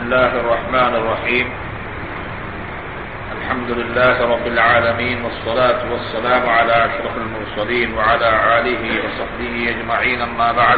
الله الرحمن الرحيم الحمد لله رب العالمين والصلاة والسلام على أشرف المرسلين وعلى آله وصحبه أجمعين أما بعد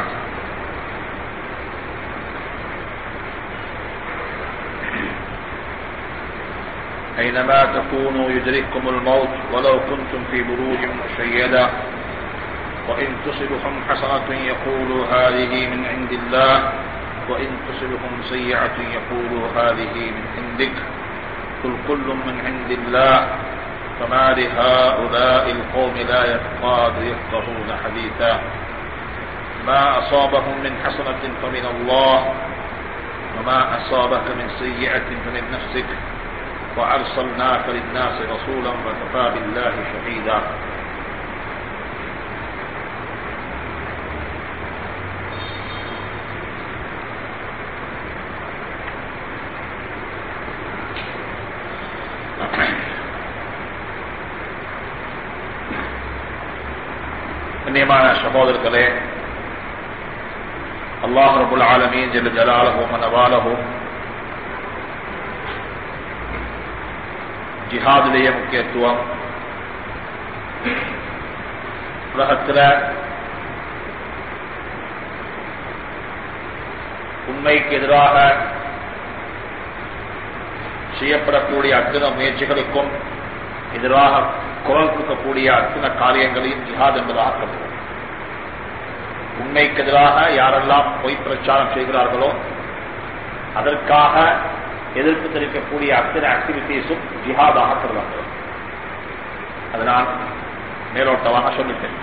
أينما تكونوا يدرككم الموت ولو كنتم في بروج مشيدة وإن تصبهم حسنة يقولوا هذه من عند الله وإن تصبهم سيئة يقولوا هذه من عندك قل كل من عند الله فما لهؤلاء القوم لا يفقاد يفقهون حديثا ما أصابهم من حسنة فمن الله وما أصابك من سيئة فمن نفسك وأرسلناك للناس رسولا وكفى بالله شهيدا கண்ணியமான சகோதரர்களே அல்லாஹ் ரபுல் ஆலமீன் ஜெல்ல ஜலாலஹும் நவாலஹும் ஜிஹாதுடைய முக்கியத்துவம் உலகத்தில் உண்மைக்கு எதிராக செய்யப்படக்கூடிய அத்தனை முயற்சிகளுக்கும் எதிராக குரல் கொடுக்கக்கூடிய அத்தனை காரியங்களையும் ஜிஹாத் என்பதாக கருதுவோம் உண்மைக்கு எதிராக யாரெல்லாம் பொய் பிரச்சாரம் செய்கிறார்களோ அதற்காக எதிர்ப்பு தெரிவிக்கக்கூடிய அத்தனை ஆக்டிவிட்டிஸும் ஜிஹாதாக கருதார்கள் அதை நான் மேலோட்டமாக சொல்லிட்டேன்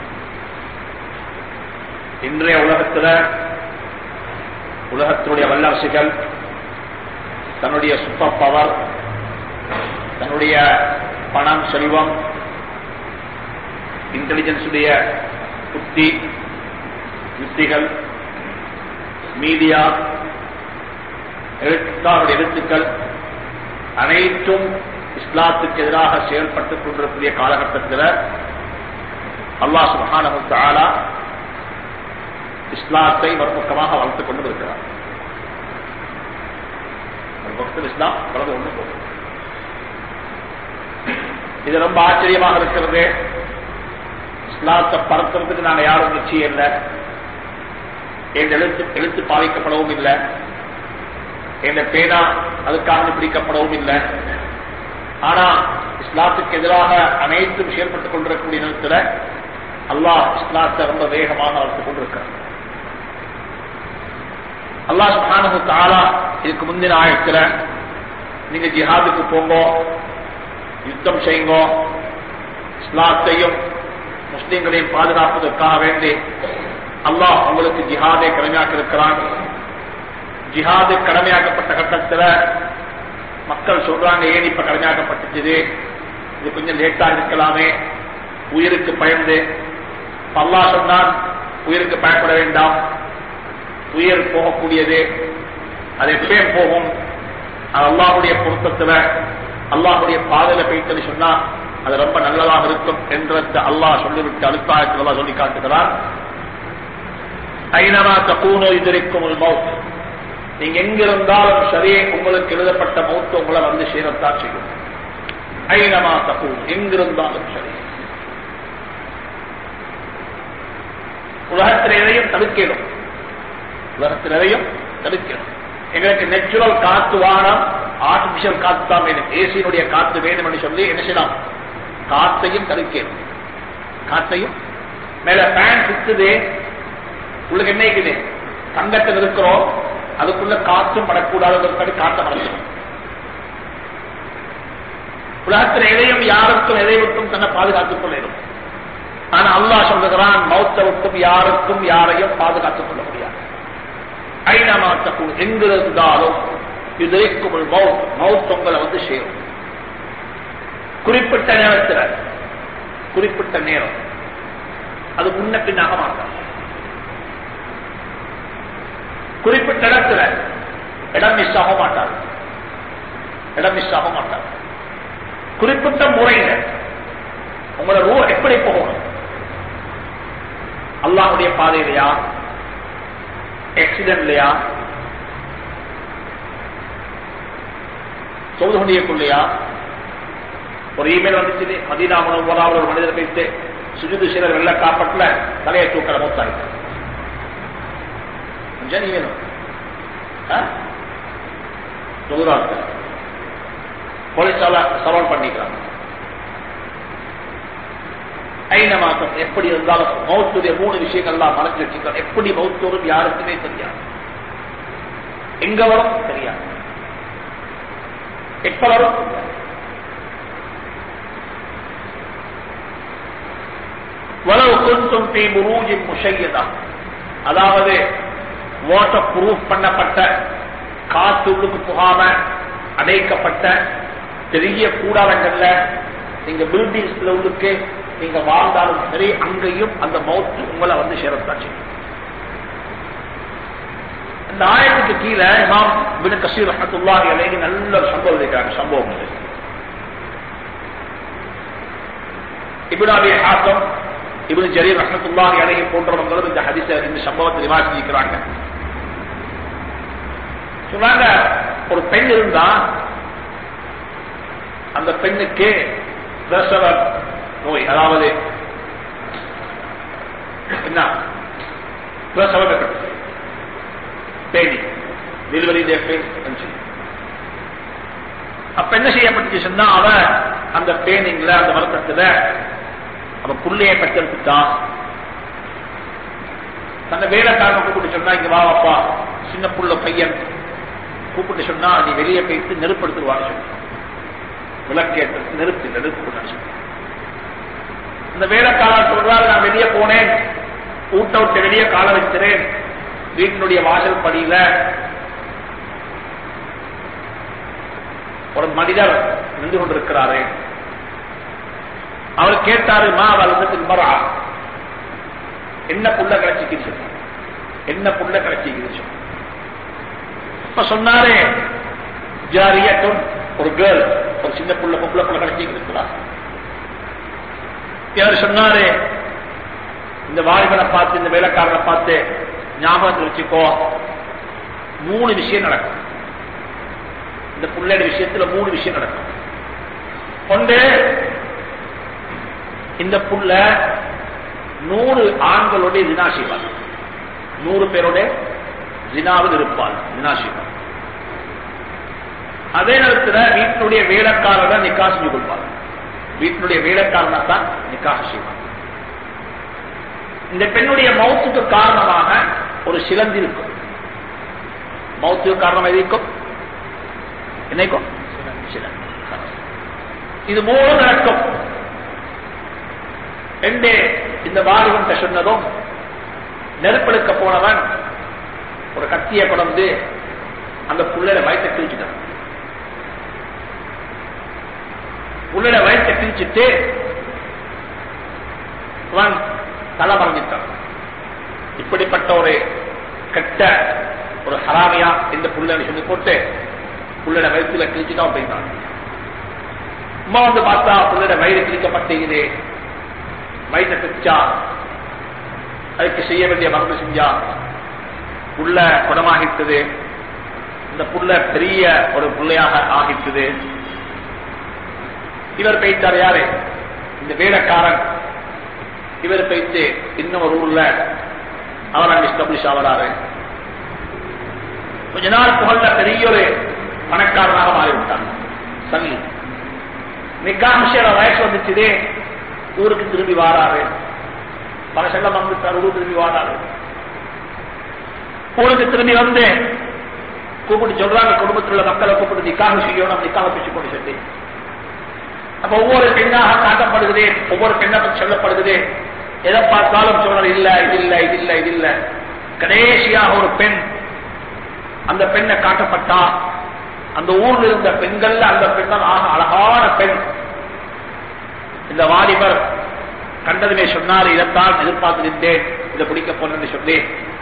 இன்றைய உலகத்தில் உலகத்தினுடைய வல்லரசுகள் தன்னுடைய சூப்பர் பவர் தன்னுடைய பணம் செல்வம் இன்டெலிஜென்ஸுடைய புத்தி யுத்திகள் மீடியா எழுத்தாருடைய எழுத்துக்கள் அனைத்தும் இஸ்லாத்துக்கு எதிராக செயல்பட்டுக் கொண்டிருக்கூடிய காலகட்டத்தில் அல்லாஹ் சுகானா இஸ்லாத்தை மறுபக்கமாக வளர்த்துக் கொண்டு இருக்கிறார் ஒரு பக்கத்தில் இஸ்லாம் வளர்ந்து கொண்டு போகும் இது ரொம்ப ஆச்சரியமாக இருக்கிறது இஸ்லாத்தை பரத்துறதுக்கு நாங்கள் யாரும் நிச்சயம் இல்லை என் எழுத்து எழுத்து பாதிக்கப்படவும் இல்லை என் பேனா அதுக்காக பிடிக்கப்படவும் இல்லை ஆனா இஸ்லாத்துக்கு எதிராக அனைத்தும் செயல்பட்டுக் கொண்டிருக்கக்கூடிய நேரத்தில் அல்லாஹ் இஸ்லாத்தை ரொம்ப வேகமாக வளர்த்துக் கொண்டிருக்கிறார் அல்லாஹ் சுஹானு தாலா இதுக்கு முந்தின ஆயத்துல நீங்க ஜிஹாதுக்கு போங்க யுத்தம் செய்யுங்க இஸ்லாத்தையும் முஸ்லீம்களையும் பாதுகாப்பதற்காக வேண்டி அல்லாஹ் உங்களுக்கு ஜிஹாதை கடமையாக்க இருக்கிறான் ஜிஹாது கடமையாக்கப்பட்ட கட்டத்தில் மக்கள் சொல்றாங்க ஏன் இப்ப கடமையாக்கப்பட்டுச்சு இது கொஞ்சம் லேட்டா இருக்கலாமே உயிருக்கு பயந்து அல்லா சொன்னான் உயிருக்கு பயப்பட வேண்டாம் உயிர் போகக்கூடியது அது எப்பயும் போகும் அது அல்லாஹுடைய பொருத்தத்தில் அல்லாஹுடைய பாதையில போயிட்டு சொன்னா அது ரொம்ப நல்லதாக இருக்கும் என்ற அல்லாஹ் சொல்லிவிட்டு அழுத்தாயத்தில் அல்லா சொல்லி காட்டுகிறார் ஐநமா தப்பூனோ இதற்கும் மவுத் நீங்க எங்கிருந்தாலும் சரியே உங்களுக்கு எழுதப்பட்ட மௌத்து உங்களை வந்து சேரத்தான் செய்யும் ஐநமா தப்பு எங்கிருந்தாலும் சரி உலகத்தில் எதையும் தடுக்கணும் உலகத்தில் எதையும் தடுக்கணும் எங்களுக்கு நேச்சுரல் காத்து வானம் ஆர்டிபிஷியல் காத்து தான் வேணும் ஏசியினுடைய காத்து வேணும் என்று சொல்லி என்ன செய்யலாம் காத்தையும் தடுக்கணும் காத்தையும் மேல பேன் சுத்துது உங்களுக்கு என்ன இருக்குது தங்கத்தில் இருக்கிறோம் அதுக்குள்ள காற்றும் படக்கூடாது காத்த மறைச்சிடும் உலகத்தில் எதையும் யாருக்கும் எதை விட்டும் தன்னை பாதுகாத்துக் கொள்ளும் ஆனா அல்லா சொல்லுகிறான் மௌத்த விட்டும் யாருக்கும் யாரையும் பாதுகாத்துக் கொள்ள முடியாது ஐநமாத்தக்கும் எங்கிருந்தாலும் இதுக்கும் மவுத் மவுத் உங்களை வந்து சேரும் குறிப்பிட்ட நேரத்தில் குறிப்பிட்ட நேரம் அது முன்ன பின்னாக மாட்டாங்க குறிப்பிட்ட இடத்துல இடம் மிஸ் ஆக மாட்டார் இடம் மிஸ் ஆக மாட்டார் குறிப்பிட்ட முறையில் உங்களோட ரூ எப்படி போகணும் அல்லாஹுடைய பாதையிலையா ஆக்சிடென்ட்லையா தொழுதுகொண்டியக்குள்ளையா ஒரு இமெயில் வந்துச்சு மதீனா முனவராவில் ஒரு மனிதர் பேசிட்டு சுஜுது சிலர் வெள்ள காப்பட்டுல தலையை தூக்கல மூத்தாயிட்டு கொஞ்சம் நீ வேணும் தொழுறாங்க போலீஸால சவால் பண்ணிக்கிறாங்க ஐநமாக்கம் எப்படி இருந்தாலும் மௌத்துடைய மூணு விஷயங்கள்லாம் மறைச்சு வச்சுக்கிறார் எப்படி மௌத்து வரும் யாருக்குமே தெரியாது எங்க வரும் தெரியாது எப்ப வரும் வலவு குந்தும் பி முரூஜி முஷையதா அதாவது வாட்டர் ப்ரூஃப் பண்ணப்பட்ட காத்து உள்ளுக்கு புகாம அடைக்கப்பட்ட பெரிய கூடாரங்கள்ல நீங்க பில்டிங்ஸ்ல உள்ளுக்கு நீங்க வாழ்ந்தாலும் சரி அங்கேயும் அந்த மௌத்து உங்களை வந்து சேரத்தான் செய்யும் இந்த ஆயத்துக்கு கீழே இமாம் பின் கசீர் ரஹத்துல்லாஹி அலைஹி நல்ல ஒரு சம்பவம் இருக்கிறாங்க சம்பவம் இது இப்னாபி ஹாசம் இப்னு ஜரீர் ரஹ்மத்துல்லாஹி அலைஹி போன்றவங்களும் இந்த ஹதீஸ இந்த சம்பவத்தை விமர்சிக்கிறாங்க சொன்னாங்க ஒரு பெண் இருந்தா அந்த பெண்ணுக்கு பிரசவ நோய் அதாவது என்ன பிரசவம் ஏற்பட்டது பேணி டெலிவரி அப்ப என்ன செய்யப்பட்டுச்சு சொன்னா அவ அந்த பேனிங்ல அந்த வருத்தத்துல அவ புள்ளைய பெற்றெடுத்துட்டா தன்னை வேலைக்காரன் கூப்பிட்டு சொன்னா இங்க வாப்பா சின்ன புள்ள பையன் கூப்பிட்டு சொன்னா நீ வெளியே போயிட்டு நெருப்படுத்துவான்னு சொன்ன விளக்கேற்று நெருப்பு நெருப்பு சொன்ன இந்த வேலைக்காரன் சொல்றாரு நான் வெளியே போனேன் ஊட்ட விட்டு வெளியே கால வைக்கிறேன் வீட்டினுடைய வாசல் படியில ஒரு மனிதர் நின்று கொண்டிருக்கிறாரு அவர் கேட்டாரு மா வளர்ந்தத்தின் மரா என்ன புள்ள கிடைச்சிக்கிது என்ன புள்ள கிடைச்சிக்கிது இப்ப சொன்னாரு ஜாரியத்தும் ஒரு கேர்ள் ஒரு சின்ன புள்ள பொம்பளை புள்ள கிடைச்சிக்கிறார் இவர் சொன்னாரு இந்த வாலிபனை பார்த்து இந்த வேலைக்காரனை பார்த்து ஞாபகத்தில் வச்சுக்கோ மூணு விஷயம் நடக்கும் இந்த புள்ளைய விஷயத்துல மூணு விஷயம் நடக்கும் ஒன்று இந்த புள்ள நூறு ஆண்களோட தினா செய்வார் நூறு பேரோட தினாவில் இருப்பாள் தினா செய்வார் அதே நேரத்தில் வீட்டினுடைய வேலைக்காரரை நிக்கா செஞ்சு கொள்வார் வீட்டினுடைய வேலைக்காரனை தான் நிக்காக செய்வார் இந்த பெண்ணுடைய மௌத்துக்கு காரணமாக ஒரு சிலந்தி இருக்கும் மௌத்துக்கு காரணம் எது இருக்கும் என்னைக்கும் சிலந்தி இது மூணு நடக்கும் ரெண்டு இந்த வாலிபன் சொன்னதும் நெருப்பெடுக்க போனவன் ஒரு கத்தியை கொண்டு அந்த புள்ளட வயத்தை கிழிச்சுட்டான் புள்ளட வயத்தை கிழிச்சிட்டு அவன் தலை மறைஞ்சிட்டான் இப்படிப்பட்ட ஒரு கெட்ட ஒரு ஹராமியா இந்த புள்ளனை சொல்லி போட்டு புள்ளட வயிற்றுல கிழிச்சுட்டான் போயிட்டான் அம்மா வந்து பார்த்தா புள்ளட வயிறு கிழிக்கப்பட்டீங்க வயிற்ற பிச்சா அதுக்கு செய்ய வேண்டிய மருந்து செஞ்சா புள்ள குணமாகிட்டது இந்த புள்ள பெரிய ஒரு பிள்ளையாக ஆகிட்டது இவர் பெய்தார் யாரு இந்த வேலைக்காரன் இவர் பெய்து இன்னும் ஒரு ஊர்ல அவர் அங்க எஸ்டாப்ளிஷ் ஆகிறாரு கொஞ்ச நாள் புகழ்ல பெரிய ஒரு பணக்காரனாக மாறிவிட்டான் சல்லி நிக்காம வயசு வந்துச்சுதே ஊருக்கு திரும்பி வாராரு பல செல்லம் வந்துட்டார் ஊருக்கு திரும்பி வாராரு ஊருக்கு திரும்பி வந்து கூப்பிட்டு சொல்றாங்க குடும்பத்தில் உள்ள மக்களை கூப்பிட்டு நிக்காக செய்யணும் நிக்காக பேசி கொண்டு சொல்லி அப்ப ஒவ்வொரு பெண்ணாக காட்டப்படுகிறது ஒவ்வொரு பெண்ணை பற்றி சொல்லப்படுகிறது எதை பார்த்தாலும் சொல்றது இல்ல இது இல்ல இது இல்ல இது இல்ல கடைசியாக ஒரு பெண் அந்த பெண்ணை காட்டப்பட்டா அந்த ஊர்ல இருந்த பெண்கள்ல அந்த பெண் ஆக அழகான பெண் இந்த வாலிபர் கண்டதுமே சொன்னார் இதைத்தான் எதிர்பார்த்து நின்றேன் இதை பிடிக்க போனேன்னு சொல்லி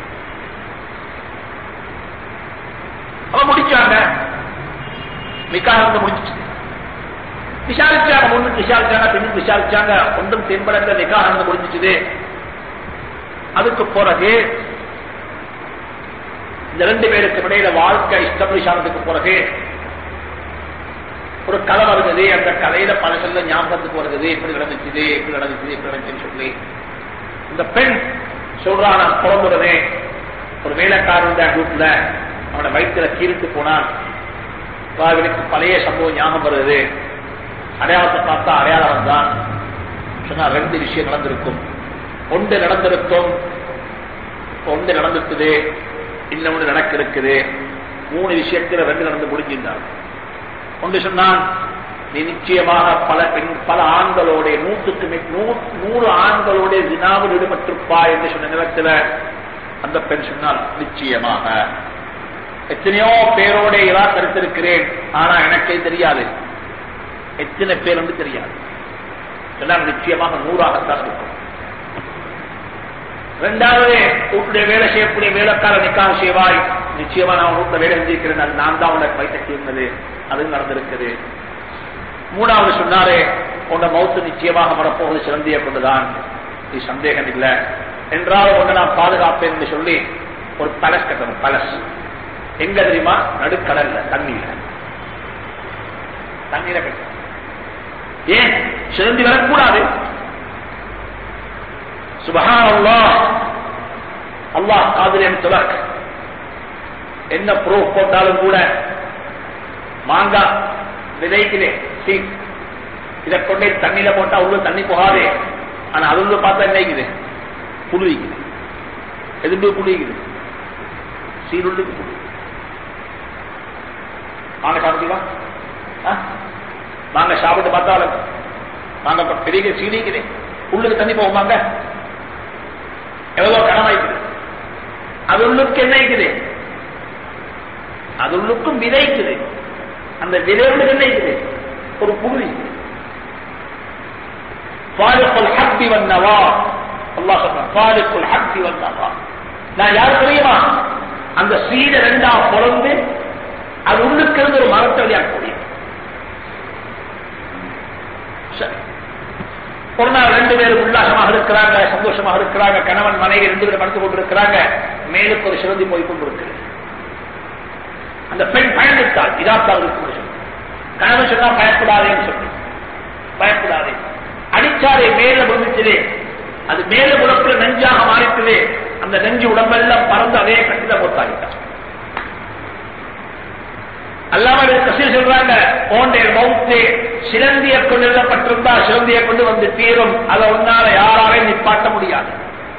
அவன் முடிச்சாங்க நிக்காக முடிச்சு விசாரிச்சாங்க முன்னு விசாரிச்சாங்க பின்னு விசாரிச்சாங்க ஒன்றும் தென்பட நிக்காக முடிஞ்சிச்சுது அதுக்கு பிறகு இந்த ரெண்டு பேருக்கு இடையில வாழ்க்கை எஸ்டாப்ளிஷ் ஆனதுக்கு பிறகு ஒரு கலை வருகிறது அந்த கலையில பல சொல்ல ஞாபகத்துக்கு வருகிறது எப்படி நடந்துச்சு எப்படி நடந்துச்சு எப்படி நடந்துச்சுன்னு சொல்லி இந்த பெண் சொல்றா நான் பிறந்துடுறேன் ஒரு வேலைக்காரன் குரூப்ல அவனோட வயிற்றுல கீழ்த்து போனான் அவனுக்கு பழைய சம்பவம் ஞாபகம் வருது அடையாளத்தை பார்த்தா அடையாளம் தான் சொன்னா ரெண்டு விஷயம் நடந்திருக்கும் ஒன்று நடந்திருக்கும் ஒன்று நடந்திருக்குது இன்னொன்று நடக்க இருக்குது மூணு விஷயத்துல ரெண்டு நடந்து முடிஞ்சிருந்தார் ஒன்று சொன்னான் நீ நிச்சயமாக பல பெண் பல ஆண்களோட நூற்றுக்கு மேல் நூ- நூறு ஆண்களோட வினாவில் ஈடுபட்டிருப்பா என்று சொன்ன நேரத்தில் அந்த பெண் சொன்னால் நிச்சயமாக எத்தனையோ பேரோட இரா கருத்திருக்கிறேன் ஆனா எனக்கே தெரியாது எத்தனை பேர் வந்து தெரியாது எல்லாம் நிச்சயமாக நூறாகத்தான் இருக்கும் ரெண்டாவது வீட்டுடைய வேலை செய்யக்கூடிய வேலைக்கார நிக்காக செய்வாய் நிச்சயமா நான் வீட்டுல வேலை செஞ்சிருக்கிறேன் அது நான் தான் உனக்கு பைத்த செய்யுന്നത് அது நடந்திருக்குது மூணாவது சொன்னாரே உன்னை மௌத்து நிச்சயமாக வரப்போவது சிறந்திய கொண்டுதான் இது சந்தேகம் இல்லை என்றாலும் ஒன்று நான் பாதுகாப்பேன் என்று சொல்லி ஒரு பலஸ் கட்டணும் பலஸ் எங்க தெரியுமா நடுக்கடல்ல தண்ணீர தண்ணீர கட்டணும் ஏன் சிறந்தி வரக்கூடாது சுபஹான் அல்லாஹ் அல்லாஹ் காதிரன் துலக் என்ன ப்ரூஃப் போட்டாலும் கூட மாங்காய் விதைக்கிறேன் சீட் இதை கொண்டே தண்ணியில போட்டா உள்ள தண்ணி போகாதே ஆனா அது உள்ள பார்த்தா என்ன இருக்குது புழுவிக்குது எதுண்டு புழுவிக்குது சீருள்ளுக்கு புழு வாங்க சாப்பிட்டீங்களா ஆ? வாங்க சாப்பிட்டு பார்த்தாலும் வாங்க இப்ப பெரிய சீனிக்குது உள்ளுக்கு தண்ணி போகுமாங்க எவ்வளவு கடமைக்குது அது உள்ளுக்கு என்ன இருக்குது அது உள்ளுக்கும் விதைக்குது அந்த விதையோடு என்ன இருக்குது ஒரு புழுவி ஃபாரிக்குல் ஹப்பி வந்தவா அல்லாஹ் சொல்றான் ஃபாரிக்குல் ஹப்பி வந்தவா நான் யார் தெரியுமா அந்த சீட ரெண்டா பிறந்து அது உள்ளுக்கு இருந்து ஒரு மரத்தை விளையாடக்கூடிய சரி ஒரு நாள் ரெண்டு பேரும் உல்லாசமாக இருக்கிறாங்க சந்தோஷமாக இருக்கிறாங்க கணவன் மனைவி ரெண்டு பேரும் படுத்துக் கொண்டிருக்கிறாங்க மேலுக்கு ஒரு சிறந்தி போய் கொண்டிருக்கிறது அந்த பெண் பயந்துட்டாள் இதாத்தான் இருக்கும் சொல்லி கணவன் சொன்னா பயப்படாதேன்னு சொல்லி பயப்படாதே அடிச்சாரே மேல விழுந்துச்சதே அது மேல உடம்புல நெஞ்சாக மாறிட்டதே அந்த நெஞ்சு உடம்பெல்லாம் பறந்து அதே கட்டில போட்டாடிட்டான் அல்லாம கசில் சொல்றாங்க போன்ற மௌத்து சிலந்திய கொண்டு எழுதப்பட்டிருந்தா சிலந்திய கொண்டு வந்து தீரும் அதை ஒன்னால யாராலையும் நிப்பாட்ட முடியாது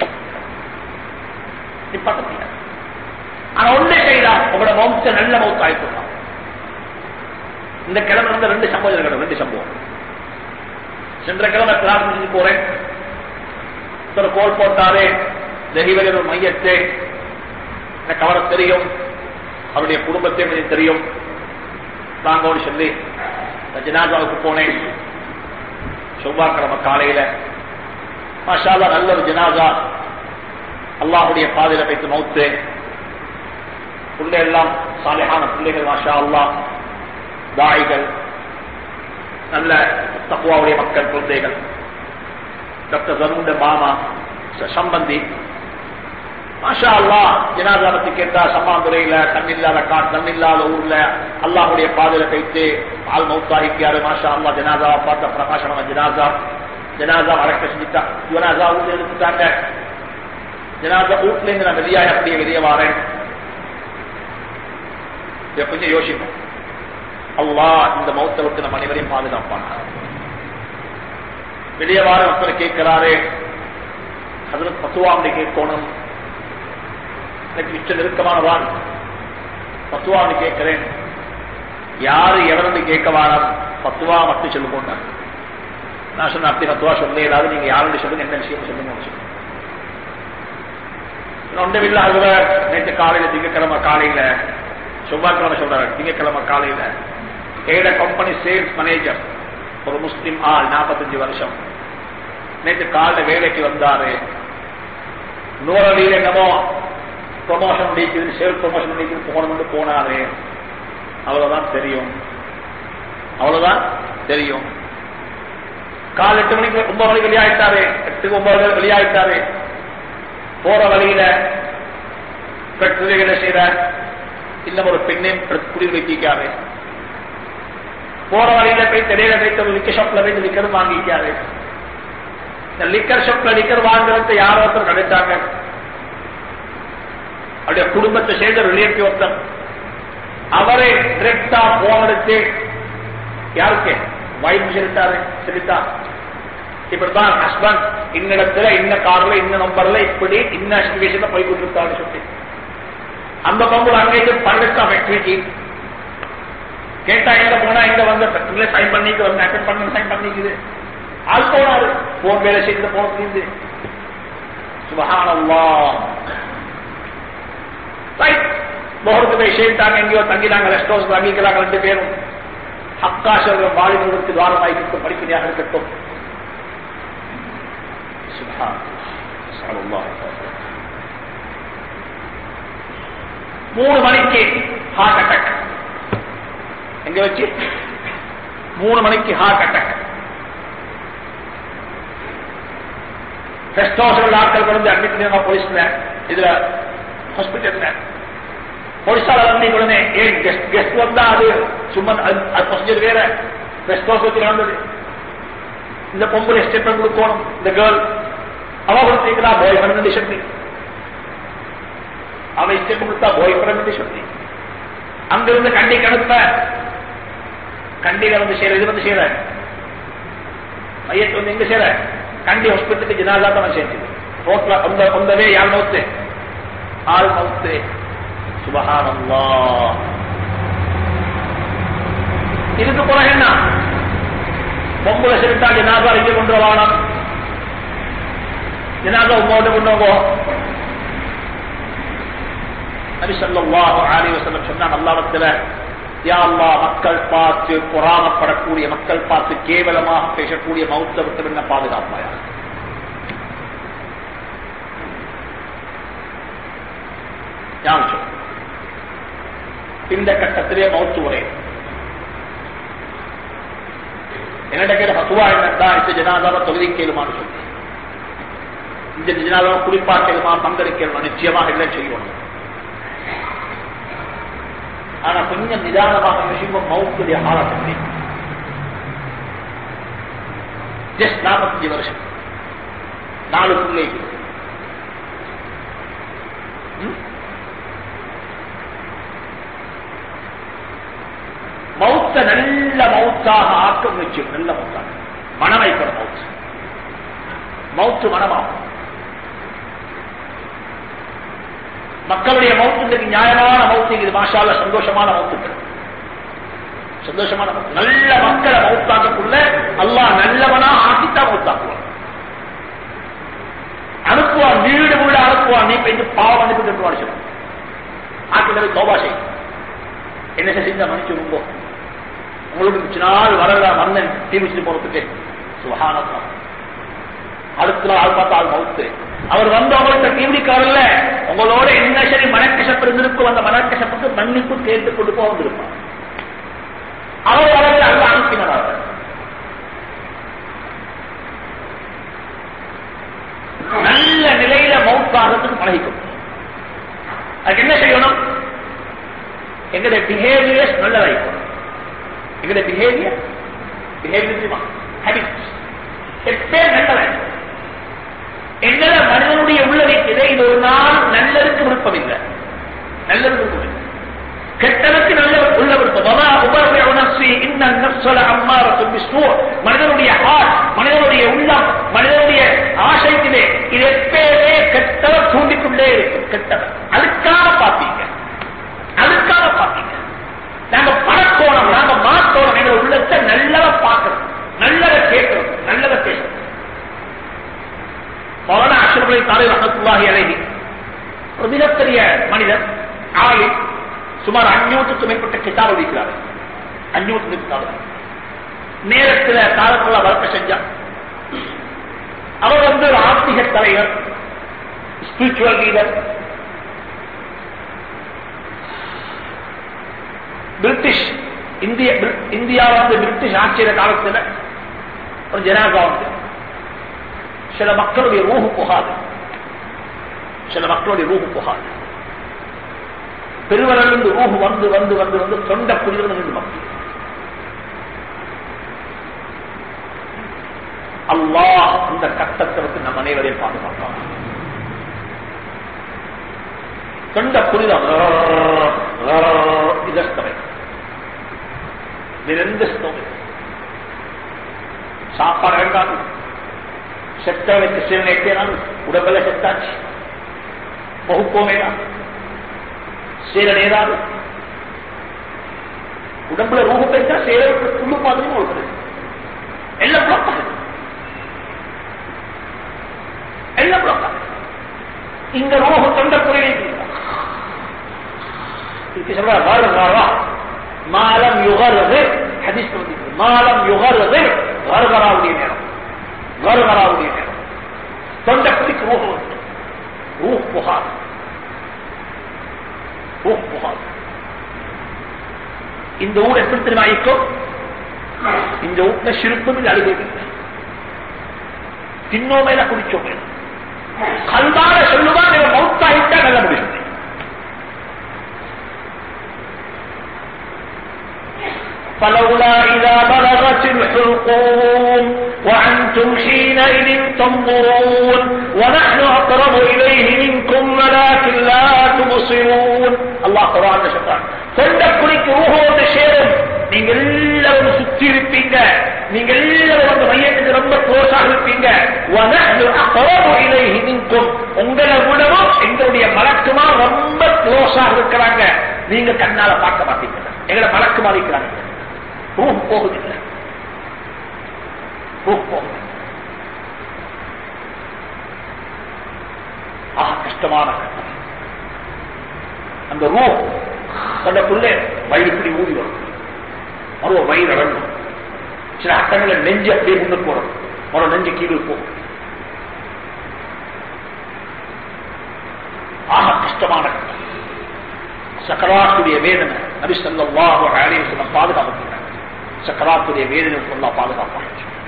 நிப்பாட்ட முடியாது ஆனா ஒண்ணு செய்தா உங்களோட மௌத்த நல்ல மௌத்த ஆயிட்டுலாம் இந்த கிழமை வந்து ரெண்டு சம்பவம் இருக்கணும் ரெண்டு சம்பவம் சென்ற கிழமை கிளாஸ் முடிஞ்சு போறேன் ஒரு கோல் போட்டாரே தெய்வரின் ஒரு மையத்தை எனக்கு அவரை தெரியும் அவருடைய குடும்பத்தை எனக்கு தெரியும் வாங்கன்னு சொல்லி நான் ஜனாதாவுக்கு போனேன் செவ்வாய்க்கிழமை காலையில மாஷாலா நல்ல ஒரு ஜனாதா அல்லாஹுடைய பாதையில வைத்து மௌத்து பிள்ளை எல்லாம் சாலையான பிள்ளைகள் மாஷா அல்லா தாய்கள் நல்ல தக்குவாவுடைய மக்கள் குழந்தைகள் டாக்டர் தருண்ட மாமா ச- சம்பந்தி மாஷா அல்லா ஜனாதா பத்தி கேட்டா சம்மாந்துறையில தண்ணில்லாத கா தண்ணில்லாத ஊர்ல அல்லாஹுடைய பாதையில வைத்து ஆள் மௌத்தாகிக்காரு மாஷா அல்லா ஜனாதா பார்த்த பிரகாசமான ஜனாதா ஜனாதா அடக்க செஞ்சுட்டா ஜனாதா ஊர்ல எடுத்துட்டாங்க ஜனாதா வீட்டுல இருந்து நான் வெளியாக அப்படியே வெளியே வாரேன் இதை கொஞ்சம் யோசிப்போம் அல்லாஹ் இந்த மௌத்தை விட்டு நம்ம அனைவரையும் பாதுகாப்பான் வெளியே வார ஒருத்தர் கேட்கிறாரு அதில் பத்துவாண்டி கேட்கணும் எனக்கு மிச்ச நெருக்கமானதான் பத்துவாண்டி கேட்கிறேன் யாரு எவருந்து கேட்க வாரம் பத்துவா மட்டும் சொல்லு போட்டாங்க நான் சொன்ன அப்படி பத்துவா சொல்ல ஏதாவது நீங்க யாருடைய சொல்லுங்க என்ன விஷயம் சொல்லுங்க சொல்லுங்க ஒன்றுமில்ல அதுவர் நேற்று காலையில திங்கக்கிழமை காலையில செவ்வாய்க்கிழமை சொல்றாரு திங்கக்கிழமை காலையில ஏட கம்பெனி சேல்ஸ் மேனேஜர் ஒரு முஸ்லிம் ஆள் நாற்பத்தஞ்சு வருஷம் நேற்று காலைல வேலைக்கு வந்தாரு நூறடியில் என்னமோ ப்ரொமோஷன் முடிக்குது சேல் ப்ரொமோஷன் முடிக்குது போகணும்னு போனாரு அவ்வளவுதான் தெரியும் அவ்வளவுதான் தெரியும் கால் எட்டு மணிக்கு ஒன்பது மணிக்கு வெளியாயிட்டாரு எட்டு ஒன்பது மணிக்கு வெளியாயிட்டாரு போற வழியில பெற்றதை செய்யற இன்னும் ஒரு பெண்ணை குடியில் வைக்காரு போற வழியில போய் திடையில போய் ஒரு லிக்கர் ஷாப்ல போய் லிக்கர் வாங்கிக்காது இந்த லிக்கர் ஷாப்ல லிக்கர் வாங்குறது யாரோ ஒருத்தர் கிடைச்சாங்க அவருடைய குடும்பத்தை சேர்ந்த ரிலேட்டிவ் ஒருத்தர் அவரே டிரெக்டா போன் எடுத்து யாருக்கு வைஃப் செலுத்தாரு செலுத்தா இப்படிதான் ஹஸ்பண்ட் இன்னிடத்துல இன்ன கார்ல இன்ன நம்பர்ல இப்படி இன்ன சிச்சுவேஷன்ல போய் கொண்டிருக்காரு சொல்லி அந்த பம்பு அங்கே பர்வெஸ்டா ஃபேக்டரிக்கு கேட்டா எங்க போனா எங்க வந்த ஃபேக்டரியில சைன் பண்ணிட்டு வந்து அட்டன் பண்ண சைன் பண்ணிக்குது ஆள் போனாரு போன் வேலை செய்து போன் தீர்ந்து சுபஹானல்லா ரைட் போகிறதுக்கு போய் சேர்த்தாங்க எங்கேயோ தங்கினாங்க ரெஸ்ட் ஹவுஸ் தங்கிக்கிறாங்க ரெண்டு பேரும் அக்காசர்கள் வாலிபர்களுக்கு துவாரமாய் இருக்கட்டும் படிப்படியாக இருக்கட்டும் சுபஹான் மூணு மணிக்கு ஹார்ட் அட்டாக் எங்க வச்சு மூணு மணிக்கு ஹார்ட் அட்டாக் ரெஸ்ட் ஹவுஸ் ஆட்கள் கொண்டு அட்மிட் பண்ணி போலீஸ்ல இதுல ஹாஸ்பிட்டல்ல போலீஸால வந்து உடனே ஏன் கெஸ்ட் கெஸ்ட் வந்தா அது சும்மா அது ப்ரொசீஜர் வேற ரெஸ்ட் ஹவுஸ் வச்சு நடந்தது இந்த பொம்பளை ஸ்டேட்மெண்ட் கொடுக்கணும் இந்த கேர்ள் அவ கொடுத்தீங்களா பாய் ஃப்ரெண்ட் சொல்லி அவன் ஸ்டேட்மெண்ட் கொடுத்தா பாய் ஃப்ரெண்ட் சொல்லி அங்கிருந்து கண்டிக்கு அனுப்ப கண்டியில வந்து சேர இது வந்து சேர மையத்து வந்து எங்க சேர கண்டி ஹாஸ்பிட்டலுக்கு ஜனாதா தான் சேர்ந்தது ரோட்ல அந்த வந்தவே யார் மவுத்து ஆள் மவுத்து சுபஹானல்லா இதுக்கு பிறகு என்ன பொம்பளை செலுத்தா ஜனாதா இங்கே கொண்டு வரலாம் ஜனாதா உங்களோட கொண்டு போ நபி ஸல்லல்லாஹு அலைஹி வஸல்லம் சொன்னாங்க அல்லாஹ்விடத்துல யா அல்லாஹ் மக்கள் பார்த்து பொறாமப்படக்கூடிய மக்கள் பார்த்து கேவலமாக பேசக்கூடிய மௌத்த விட்டு என்ன பாதுகாப்பாயா யாரும் சொல்லுங்க இந்த கட்டத்திலே மௌத்து உரை என்னிட கேட்ட பத்துவா என்னடா இந்த ஜனாதாவை தொகுதி கேளுமான்னு சொல்லி இந்த ஜனாதாவை குளிப்பாக்கலுமா பங்கெடுக்கலுமா நிச்சயமாக இல்லை செய்யணும் ஆனா கொஞ்சம் நிதானமாக விஷயம் மௌத்துடைய ஆழத்தை ஜஸ்ட் நாற்பத்தஞ்சு வருஷம் நாலு பிள்ளை மௌத்த நல்ல மௌத்தாக ஆக்க முயற்சி நல்ல மௌத்தாக மனம் வைக்கிற மௌத்து மௌத்து மனமாகும் மக்களுடைய மௌத்துக்கு நியாயமான மௌத்து இது மாஷால சந்தோஷமான மௌத்துக்கள் சந்தோஷமான மௌத்து நல்ல மக்களை மௌத்தாக்கக்குள்ள அல்லாஹ் நல்லவனா ஆக்கித்தான் மௌத்தாக்குவான் அனுப்புவான் வீடு வீடு அனுப்புவான் நீ போய் பாவம் அனுப்பி கட்டுவான் சொல்லுவான் ஆக்கினது தோபா செய்யும் என்ன செஞ்சா மன்னிச்சு ரொம்ப உங்களுக்கு மிச்ச நாள் வரல மன்னன் தீ வச்சுட்டு போறதுக்கு சுகானதா அடுத்த நாள் பார்த்தா ஆள் மவுத்து அவர் வந்து அவங்கள்ட்ட தீவிரிக்காரல்ல உங்களோட என்ன சரி மனக்கசப்பு இருந்திருக்கும் அந்த மனக்கசப்புக்கு மன்னிப்பு கேட்டு கொண்டு போக வந்திருப்பான் அவர் வரல அங்க அனுப்பினார் அவர் நல்ல நிலையில மவுத்தாகிறதுக்கு பழகிக்கும் அதுக்கு என்ன செய்யணும் எங்களுடைய பிஹேவியர்ஸ் நல்லதாயிருக்கும் எங்களுடைய பிஹேவியர் பிஹேவியர் தெரியுமா ஹேபிட்ஸ் எப்பே நல்லதாயிருக்கும் எங்களை மனிதனுடைய உள்ளவைக்கிறே இது ஒரு நாள் நல்லதுக்கு விருப்பம் இல்லை நல்லதுக்கு விருப்பம் இல்லை கெட்டதுக்கு நல்ல உள்ள விருப்பம் வமா உபர்வை உணர்ச்சி இன்ன நப்சல அம்மாரத்து பிஸ்னோ மனிதனுடைய ஹார்ட் மனிதனுடைய உள்ளம் மனிதனுடைய ஆசைக்கிலே இது எப்பவே கெட்டதை தூண்டிக்கொண்டே இருக்கும் கெட்டதை அதுக்காக பார்த்தீங்க அதுக்காக பார்த்தீங்க நாங்க பணக்கோணம் நாங்க மாத்தோணம் எங்க உள்ளத்தை நல்லதை பார்க்கணும் நல்லதை கேட்கணும் நல்லதை பேசணும் மௌலானா அஷ்ரபலை தாலை ரஹத்துல்லாஹி அலைஹி ஒரு மிகப்பெரிய மனிதர் ஆளி சுமார் அஞ்சூற்றுக்கு மேற்பட்ட கிதாப் இருக்கிறார் அஞ்சூற்று கிதாப் நேரத்தில் காலத்துல வர்க்க செஞ்சார் அவர் வந்து ஒரு ஆத்மீக தலைவர் ஸ்பிரிச்சுவல் லீடர் பிரிட்டிஷ் இந்திய இந்தியாவில் வந்து பிரிட்டிஷ் ஆட்சியர காலத்தில் ஒரு ஜனாதா வந்து சில மக்களுடைய ரூஹு போகாது சில மக்களுடைய ரூஹு போகாது பெருவரிலிருந்து ரூஹு வந்து வந்து வந்து வந்து தொண்ட புரிதல் நின்று மக்கள் அல்லாஹ் அந்த கட்டத்தை விட்டு நம்ம அனைவரையும் பாதுகாப்பான் கண்ட புரிதம் இதஸ்தவை வேறெந்த ஸ்தோவை சாப்பாடு வேண்டாம் செத்தவனுக்கு சில நேற்றால் உடம்புல செத்தாச்சு பகுப்போமேடா சேர நேராது உடம்புல ரூப பெற்றா சேர புல்லு மாதிரி ஓடுறது எல்லாம் பிளாக் ஆகுது எல்லாம் பிளாக் ஆகுது இந்த ரூப தொண்ட குறையை சொல்ற மாலம் யுகர்றது ஹதீஸ் மாலம் யுகர்றது கர்கராவுடைய நேரம் கர்கராவுடைய நேரம் தொண்டக்குடிக்கு ரூஹ் வந்து ரூஹ் புகார் ரூஹ் புகார் இந்த ஊர் எப்படி தெரியுமா இருக்கும் இந்த வீட்டுல சிறுப்பும் இல்லை அழுகையும் இல்லை தின்னோமேல குடிச்சோமே கல்வான சொல்லுவான் இவன் மௌத்தாயிட்டா நல்ல முடியும் فلولا إذا بلغت الحلقوم وأنتم حينئذ تنظرون ونحن أقرب إليه منكم ولكن لا تبصرون الله قرآن شكرا தொண்டக்குழிக்கு ஊகோடு சேரும் நீங்க எல்லாரும் சுத்தி இருப்பீங்க நீங்க எல்லாரும் அந்த மையத்துக்கு ரொம்ப க்ளோஸாக இருப்பீங்க நிற்கும் உங்களை விடவும் எங்களுடைய மலக்குமா ரொம்ப க்ளோஸாக இருக்கிறாங்க நீங்க கண்ணால பார்க்க மாட்டீங்க எங்களை மலக்குமா இருக்கிறாங்க ரூஹ் போகுதில்லை ரூஹ் போகுது ஆக கஷ்டமான கட்டம் அந்த ரூஹ் தன்னுக்குள்ளே வயிறுப்படி ஊதி வரும் மறுவ வயிறு அடங்கும் சில அட்டங்களில் நெஞ்சு அப்படியே முன்னுக்கு போடும் மறு நெஞ்சு கீழே போகும் ஆக கஷ்டமான கட்டம் சக்கராத்துடைய வேதனை நபி சொல்லாஹு அலைய சொல்ல பாதுகாப்பு சக்கராத்துடைய வேதனை சொல்லா பாதுகாப்பாங்க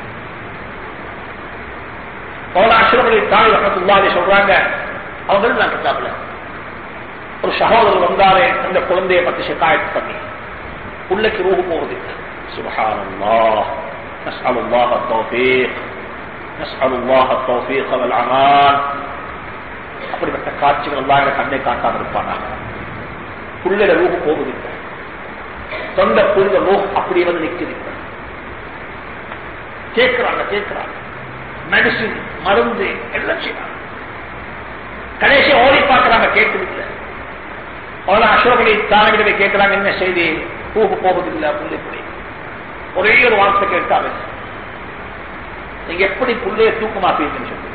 பல அஷ்ரமலை தாய் ரஹத்துல்லாலே சொல்றாங்க அவங்க நான் கிட்டாப்ல ஒரு சகோதரர் வந்தாலே அந்த குழந்தைய பத்தி சிக்காயத்து பண்ணி உள்ளக்கு ரூஹு போகுது سبحان الله نسأل الله التوفيق نسأل الله التوفيق والأمان அப்படிப்பட்ட காட்சிகள் எல்லாம் எங்க கண்ணை காட்டாம இருப்பானா புள்ளையில ரூஹு போகுது தொண்ட புரித ரூஹ் அப்படியே வந்து நிக்குது கேட்கிறாங்க கேட்கிறாங்க மெடிசின் மருந்து எல்லாம் செய்யறாங்க கடைசி ஓடி பார்க்கறாங்க கேட்குது இல்லை அவளை அசோகனை தானகிட்ட கேட்கிறாங்க என்ன செய்தி பூகு போவதில்லை புள்ளை புள்ளி ஒரே ஒரு வார்த்தை கேட்டாங்க நீங்க எப்படி புள்ளைய தூக்கமாக்குவீங்கன்னு சொல்லி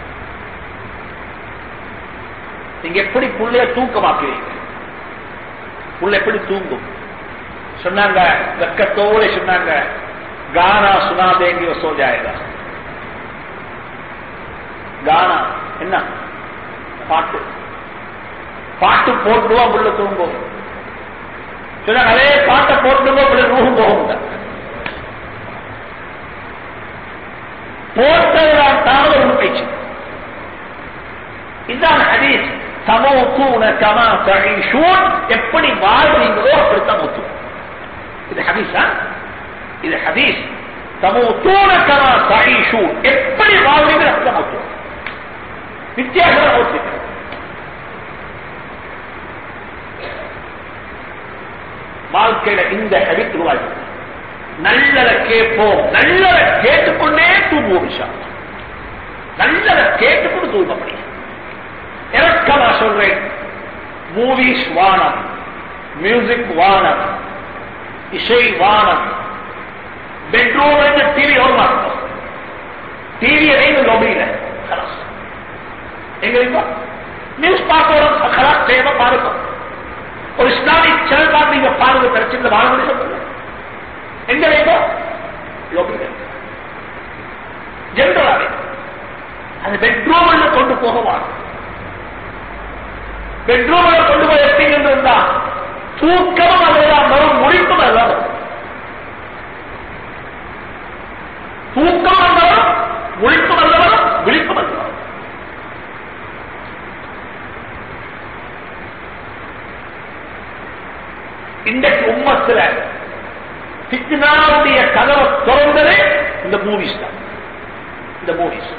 நீங்க எப்படி புள்ளைய தூக்கமாக்குவீங்க புள்ள எப்படி தூங்கும் சொன்னாங்க வெக்கத்தோட சொன்னாங்க கானா சுனாதேங்கிய சோஜாயதா கானா என்ன பாட்டு பாட்டு போட்டுடுவோம் புள்ள தூங்கும் சொன்னாங்க அதே பாட்டை போட்டுடுவோம் புள்ள ரூஹும் போகும் போட்டதான் தான் ஒரு பேச்சு இதுதான் ஹதீஸ் சமோத்தூன கமா தகைஷூன் எப்படி வாழ்றீங்களோ அப்படித்தான் மூத்து இது ஹதீஸா இது ஹதீஸ் சமோத்தூன கமா தகைஷூன் எப்படி வாழ்றீங்களோ அப்படித்தான் மூத்து வித்தியாசம் மூத்து வாழ்க்கையில இந்த ஹபிட் உருவாக்கி நல்லதை கேட்போம் நல்லதை கேட்டுக்கொண்டே தூங்குவோம் விஷயம் நல்லதை கேட்டுக்கொண்டு தூங்க முடியும் இறக்கமா சொல்றேன் மூவிஸ் வானம் மியூசிக் வானம் இசை வானம் பெட்ரூம் டிவி ஓரமா இருக்கும் டிவி எதையும் லொபியில எங்க இருக்கும் நியூஸ் பார்க்கணும் கலாஸ் தேவை பாருங்க ஒரு இஸ்லாமிக் சேனல் பார்த்து நீங்க பாருங்க பிரச்சனை வாழ முடியும் எங்க வேண்டும் லொபியில ஜென்ரலாவே அந்த பெட்ரூம்ல கொண்டு போகவாங்க பெட்ரூம்ல கொண்டு போய் எப்படின்னு இருந்தா தூக்கமும் அதுதான் வரும் முடிப்பும் அதுதான் வரும் தூக்கம் வந்தவரும் முழிப்பும் அல்லவரும் விழிப்பும் அல்லவரும் இன்றைக்கு உம்மத்துல பித்னாவுடைய கதவை திறந்ததே இந்த மூவிஸ் தான் the moon is.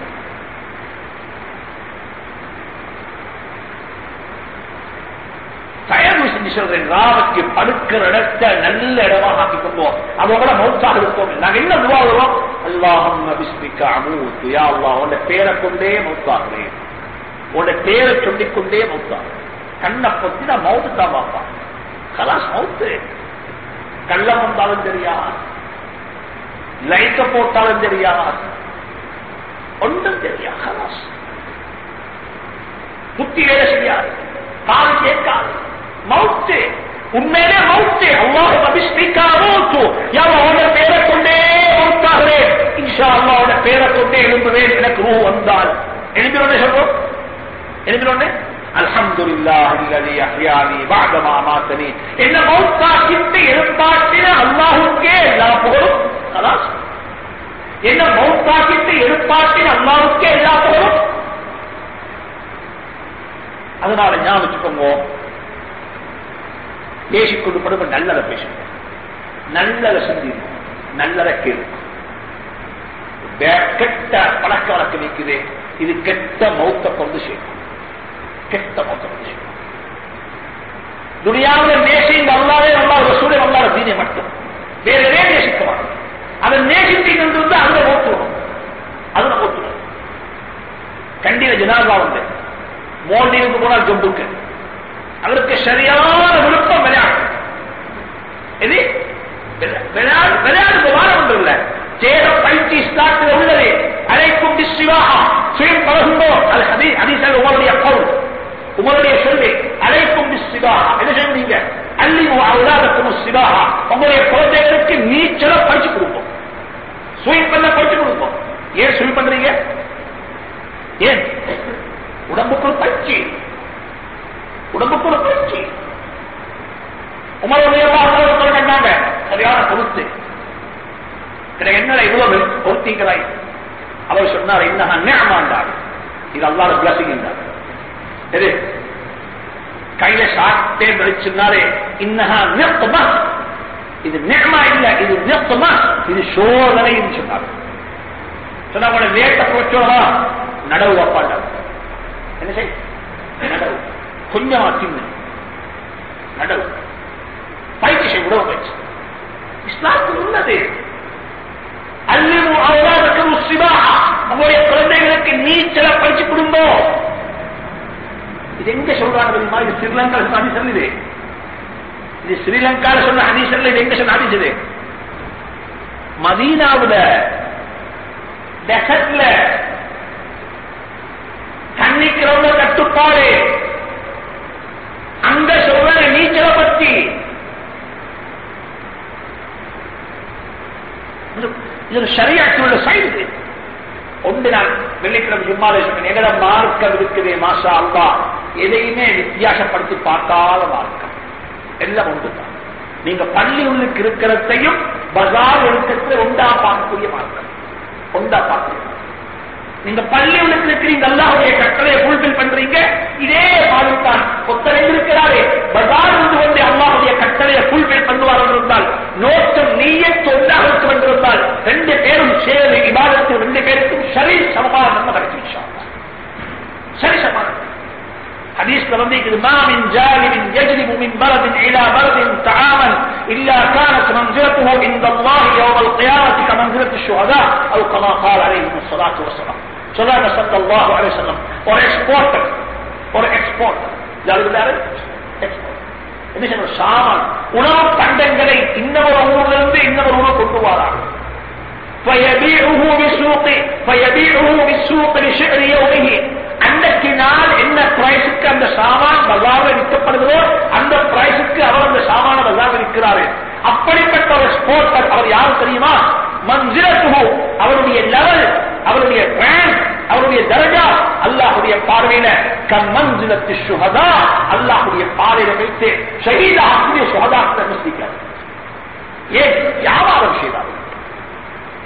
தயவு செஞ்சு சொல்றேன் ராவுக்கு படுக்கிற இடத்தை நல்ல இடமாக ஆக்கி கொண்டோம் அதோட மௌத்தாக இருக்கோம் நாங்க என்ன துவாகிறோம் அல்லாஹம் பிஸ்மிக்க அமூத்து யா அல்லா உன்னை பேரை கொண்டே மௌத்தாகிறேன் உன்னை பேரை சொல்லிக்கொண்டே மௌத்தாகிறேன் கண்ணை பத்தி நான் மௌத்து தான் பார்ப்பான் கலாஸ் மௌத்து கள்ளம் வந்தாலும் தெரியா லைட்ட போட்டாலும் தெரியா ஒன்றும் தெரியா கலாஸ் புத்தி வேலை செய்யாது காது கேட்காது மவுத்து உண்மையிலே மவுத்து அல்லாஹ் அபிஷ்டிக்கா மவுத்து யாரோட பேரை கொண்டே மவுத்தாகிறேன் இன்ஷா அல்லாவோட பேரை கொண்டே எழும்புவேன் எனக்கு ரூ வந்தால் எழுப்பினோட சொல்றோம் எழுப்பினோட அல்ஹம்துலில்லாஹ் அல்லதி அஹ்யானி பஅதமா மாத்தனி என்ன மௌத்தாக்கிட்டு எழுப்பாட்டின அல்லாஹ்வுக்கே எல்லா புகழும் கலாஸ் என்ன மௌத்தாக்கிட்டு எழுப்பாட்டின அல்லாஹ்வுக்கே எல்லா புகழும் அதனால ஞாபகம் வச்சுக்கோங்க பேசிக்கொண்டு படும்ப நல்லதை பேசுங்க நல்லதை சிந்திக்கும் நல்லதை கேளுங்க கெட்ட பழக்க வழக்கம் நிற்குது இது கெட்ட மௌத்த கொண்டு செய்யும் கெட்ட மௌத்த கொண்டு செய்யும் துணியாவில் நேசிங்க அல்லாவே அல்லாஹ் ரசூலே அல்லாஹ் தீனை மட்டும் வேற எதே நேசிக்க மாட்டோம் அதை நேசித்தீங்க வந்து அதுல ஓட்டுவோம் அதுல ஓட்டுவோம் கண்டில ஜனாதா வந்து மோல்டிவுக்கு போனால் ஜம்புக்கு அவருக்கு சரியான விருப்பம் விளையாட்டு இது விளையாடு விளையாடு வாரம் ஒன்று இல்ல சேர பயிற்சி ஸ்டார்ட் உள்ளது அழைக்கும் சிவாகா சுயம் பழகுங்கோ அது அதி அதிசல் உங்களுடைய கவுல் உங்களுடைய சொல்லி அழைக்கும் சிவாகா என்ன சொல்றீங்க அள்ளி அவதாரத்தும் சிவாகா உங்களுடைய குழந்தைகளுக்கு நீச்சல படிச்சு கொடுப்போம் ஸ்விம் பண்ண படிச்சு கொடுப்போம் ஏன் ஸ்விம் பண்றீங்க ஏன் உடம்புக்குள் பயிற்சி உடம்புக்குள் பயிற்சி உமருடைய கண்டாங்க சரியான பொறுத்து என்னடா இவ்வளவு பொருத்தீங்களாய் அவர் சொன்னார் இன்னஹா நேமாண்டார் இது அல்லாத பிளஸிங் என்றார் எது கையில சாட்டே வெளிச்சுனாரே இன்னஹா நிறுத்தமா இது நேமா இல்ல இது நிறுத்தமா இது சோதனை சொன்னார் சொன்னா வேட்ட போச்சோமா நடவு வாப்பாண்டார் என்ன செய் நடவு கொஞ்சமா தின்னு நடவு பயிற்சி செய்ய உடவு பயிற்சி இஸ்லாத்தில் உள்ளது அல்லிமு அவுலாதுக்கும் சிவாஹா உங்களுடைய குழந்தைகளுக்கு நீச்சல பயிற்சி கொடுங்கோ இது எங்க சொல்றாங்க தெரியுமா இது ஸ்ரீலங்கா சொன்ன ஹதீஸ் இது இது ஸ்ரீலங்கால சொன்ன ஹதீஸ் இது எங்க சொன்ன ஹதீஸ் இது மதீனாவுல டெசர்ட்ல தண்ணிக்கு ரொம்ப கட்டுப்பாடு அங்க சொல்ற நீச்சல பத்தி இது சரியாட்டு உள்ள சைடு ஒன்று நான் வெள்ளிக்கிழமை ஜும்மாலே சொன்னேன் எங்கட மார்க்கம் இருக்குது மாசா அல்லா எதையுமே வித்தியாசப்படுத்தி பார்க்காத மார்க்கம் எல்லாம் ஒன்று தான் நீங்க பள்ளி உள்ளுக்கு இருக்கிறதையும் பஜார் இருக்கிறத ஒன்றா பார்க்கக்கூடிய மார்க்கம் ஒன்றா பார்க்கக்கூடிய நீங்க பள்ளி உள்ளுக்கு இருக்கிறீங்க அல்லாவுடைய கட்டளையை ஃபுல்பில் பண்றீங்க இதே மாதிரி தான் ஒத்தரை இருக்கிறாரே பஜார் இருந்து வந்து அல்லாவுடைய கட்டளையை ஃபுல்பில் பண்ணுவார் என்றிருந்தால் நோக்கம் நீயத்து ஒன்றாக இருக்கும் என்றிருந்தால் ரெண்டு பேரும் சேர்ந்து விவாதத்தில் ரெண்டு பேருக்கும் சரி சமமான நம்ம கிடைச்சு சரி சமானம் حديث لبنديك ما من جانب يجلب من بلد إلى بلد طعاما إلا كانت منزلته عند الله يوم القيامة كمنزلة الشهداء أو كما قال عليهم الصلاة والسلام صلى صلى الله عليه وسلم or exporter or exporter ஜாலிபில்லாரு என்ன சொல்ற சாமான் உணவு பண்டங்களை இன்னொரு ஊரிலிருந்து இன்னொரு ஊரை கொண்டு வராங்க فيبيعه بالسوق فيبيعه بالسوق لشعر يومه அன்றைக்கு நாள் என்ன பிரைஸுக்கு அந்த சாமான் பஜாரில் விற்கப்படுகிறோ அந்த பிரைஸுக்கு அவர் அந்த சாமான பஜாரில் விற்கிறாரு அப்படிப்பட்ட ஒரு ஸ்போர்ட்டர் அவர் யாரு தெரியுமா மஞ்சிரத்துவோ அவருடைய லெவல் அவருடைய ரேங்க் அவருடைய தரஜா அல்லாஹுடைய பார்வையில கம்மஞ்சிலத்து சுகதா அல்லாஹுடைய பார்வையில வைத்து ஷஹீதா ஆக்கூடிய சுகதா முஸ்லிக்கிறார் ஏன் வியாபாரம் செய்தார்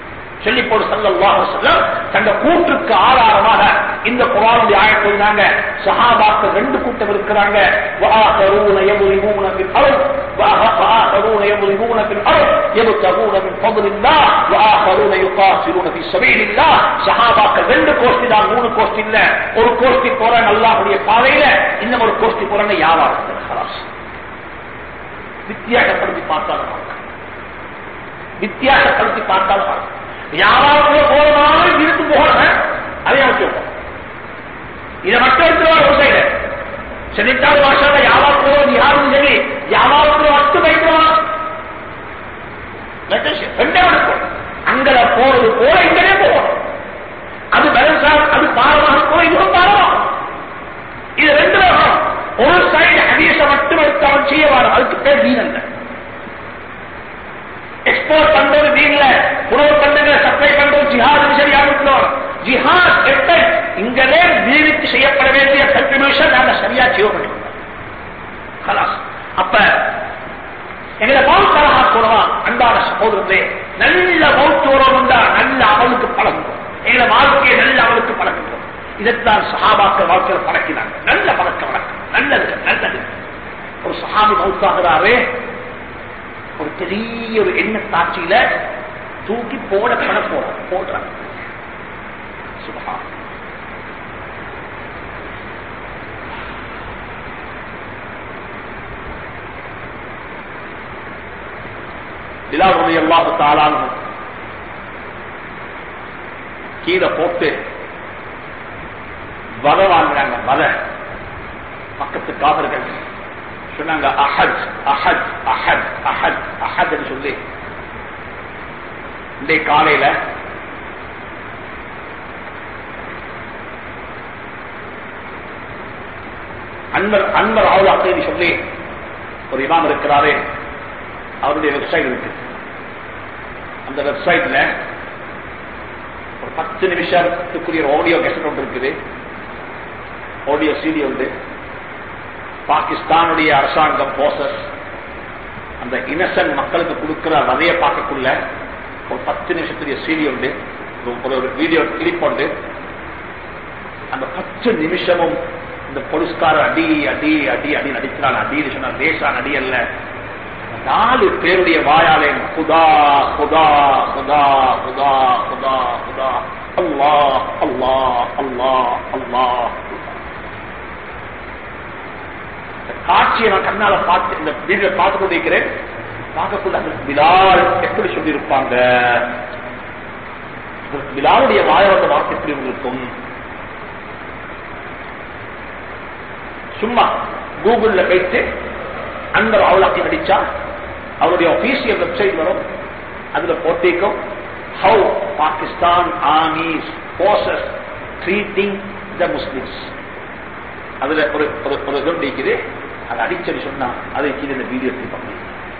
சொல்லி போடு சல்லல்லாஹு செல்லம் தங்க கூற்றுக்கு ஆதாரமாக இந்த குரானுடைய ஆயத்தை நாங்க சஹாபாக்கள் ரெண்டு கூட்டம் இருக்கிறாங்க وآخرون يضربون في الأرض وآخرون يضربون في الأرض يبتغون من فضل الله وآخرون يقاتلون في سبيل الله சஹாபாக்கள் ரெண்டு கோஷ்டி தான் மூணு கோஷ்டி இல்ல ஒரு கோஷ்டி போறாங்க அல்லாஹ்வுடைய பாதையில இன்னும் ஒரு கோஷ்டி போறாங்க வியாபாரத்தில் ஹலாஸ் வித்தியாசப்படுத்தி பார்த்தாலும் வித்தியாசப்படுத்தி பார்த்தாலும் வியாபாரத்துல போறதாலும் இருக்கு போகணும் அதே அவசியம் இதை மட்டும் எடுத்துருவாங்க ஒரு சைடு சென்னிட்டால் பாஷால வியாபாரத்துல யாரும் சரி வியாபாரத்துல மட்டும் வைக்கிறோம் ரெண்டே எடுக்கும் அங்கல போறது போல இங்கனே போகணும் அது பேலன்ஸ் அது பாரமாக போல இதுவும் பாரமாகும் இது ரெண்டு வரும் ஒரு சைடு ஹதீஸ மட்டும் எடுத்து அவன் செய்ய வரும் அதுக்கு பேர் தீன் அல்ல எக்ஸ்போர்ட் பண்றது தீன்ல உணவு பண்ணுங்க சப்ளை பண்றது ஜிஹாது சரியாக ஜிஹாத் எட்ட இங்கலே தீனுக்கு செய்யப்பட வேண்டிய கன்ட்ரிபியூஷன் நாங்க சரியா செய்ய முடியும் கலாஸ் அப்ப எங்களை மவுத் அழகா சொல்லலாம் அன்பான சகோதரர்களே நல்ல மவுத் உறவுண்டா நல்ல அவளுக்கு பழகும் எங்களை வாழ்க்கையை நல்ல அவளுக்கு பழகுகிறோம் இதைத்தான் சஹாபாக்கள் வாழ்க்கையில் பழக்கினாங்க நல்ல பழக்க வழக்கம் நல்லது நல்லது ஒரு சஹாபி மவுத்தாகிறாரே ஒரு பெரிய ஒரு எண்ண காட்சியில தூக்கி போடப்பட போற போடுறாங்க சுபஹா நிலாவுடைய எல்லா தாளானும் கீழே போட்டு வத வாங்குறாங்க வத பக்கத்து காவர்கள் சொன்னாங்க அஹத் அஹத் அஹத் அஹத் அஹத் சொல்லி இந்த காலையில அன்பர் அன்பர் ஆவுலா செய்தி சொல்லி ஒரு இமாம் இருக்கிறாரே அவருடைய வெப்சைட் இருக்கு அந்த வெப்சைட்ல ஒரு பத்து நிமிஷத்துக்குரிய ஆடியோ கெசட் ஒன்று இருக்குது ஆடியோ சீடி உண்டு பாகிஸ்தானுடைய அரசாங்கம் போசஸ் அந்த இன்னசென்ட் மக்களுக்கு கொடுக்கிற வதைய பார்க்கக்குள்ள ஒரு பத்து நிமிஷத்துடைய சீடி உண்டு ஒரு ஒரு வீடியோ கிளிப் உண்டு அந்த பத்து நிமிஷமும் இந்த போலீஸ்கார அடி அடி அடி அடி நடிக்கிறான் அடி சொன்னா லேசான அடி அல்ல நாலு பேருடைய வாயாலே குதா குதா குதா குதா குதா குதா அல்லா அல்லா அல்லா அல்லா காட்சியை நான் கண்ணால பார்த்து இந்த வீடியோ பார்த்து கொண்டிருக்கிறேன் பார்க்கக்குள்ள அந்த பிலால் எப்படி சொல்லியிருப்பாங்க பிலாலுடைய வாய வந்த வார்த்தை எப்படி இருக்கும் சும்மா கூகுள்ல போயிட்டு அந்த அவளாக்கி நடிச்சா அவருடைய ஒபீசியல் வெப்சைட் வரும் அதுல போட்டிக்கும் how Pakistan armies forces treating the Muslims அதுல ஒரு ஒரு ஒரு இது இருக்குது அதை அடிச்சடி சொன்னா அதை கீழே இந்த வீடியோ எடுத்து பண்ணி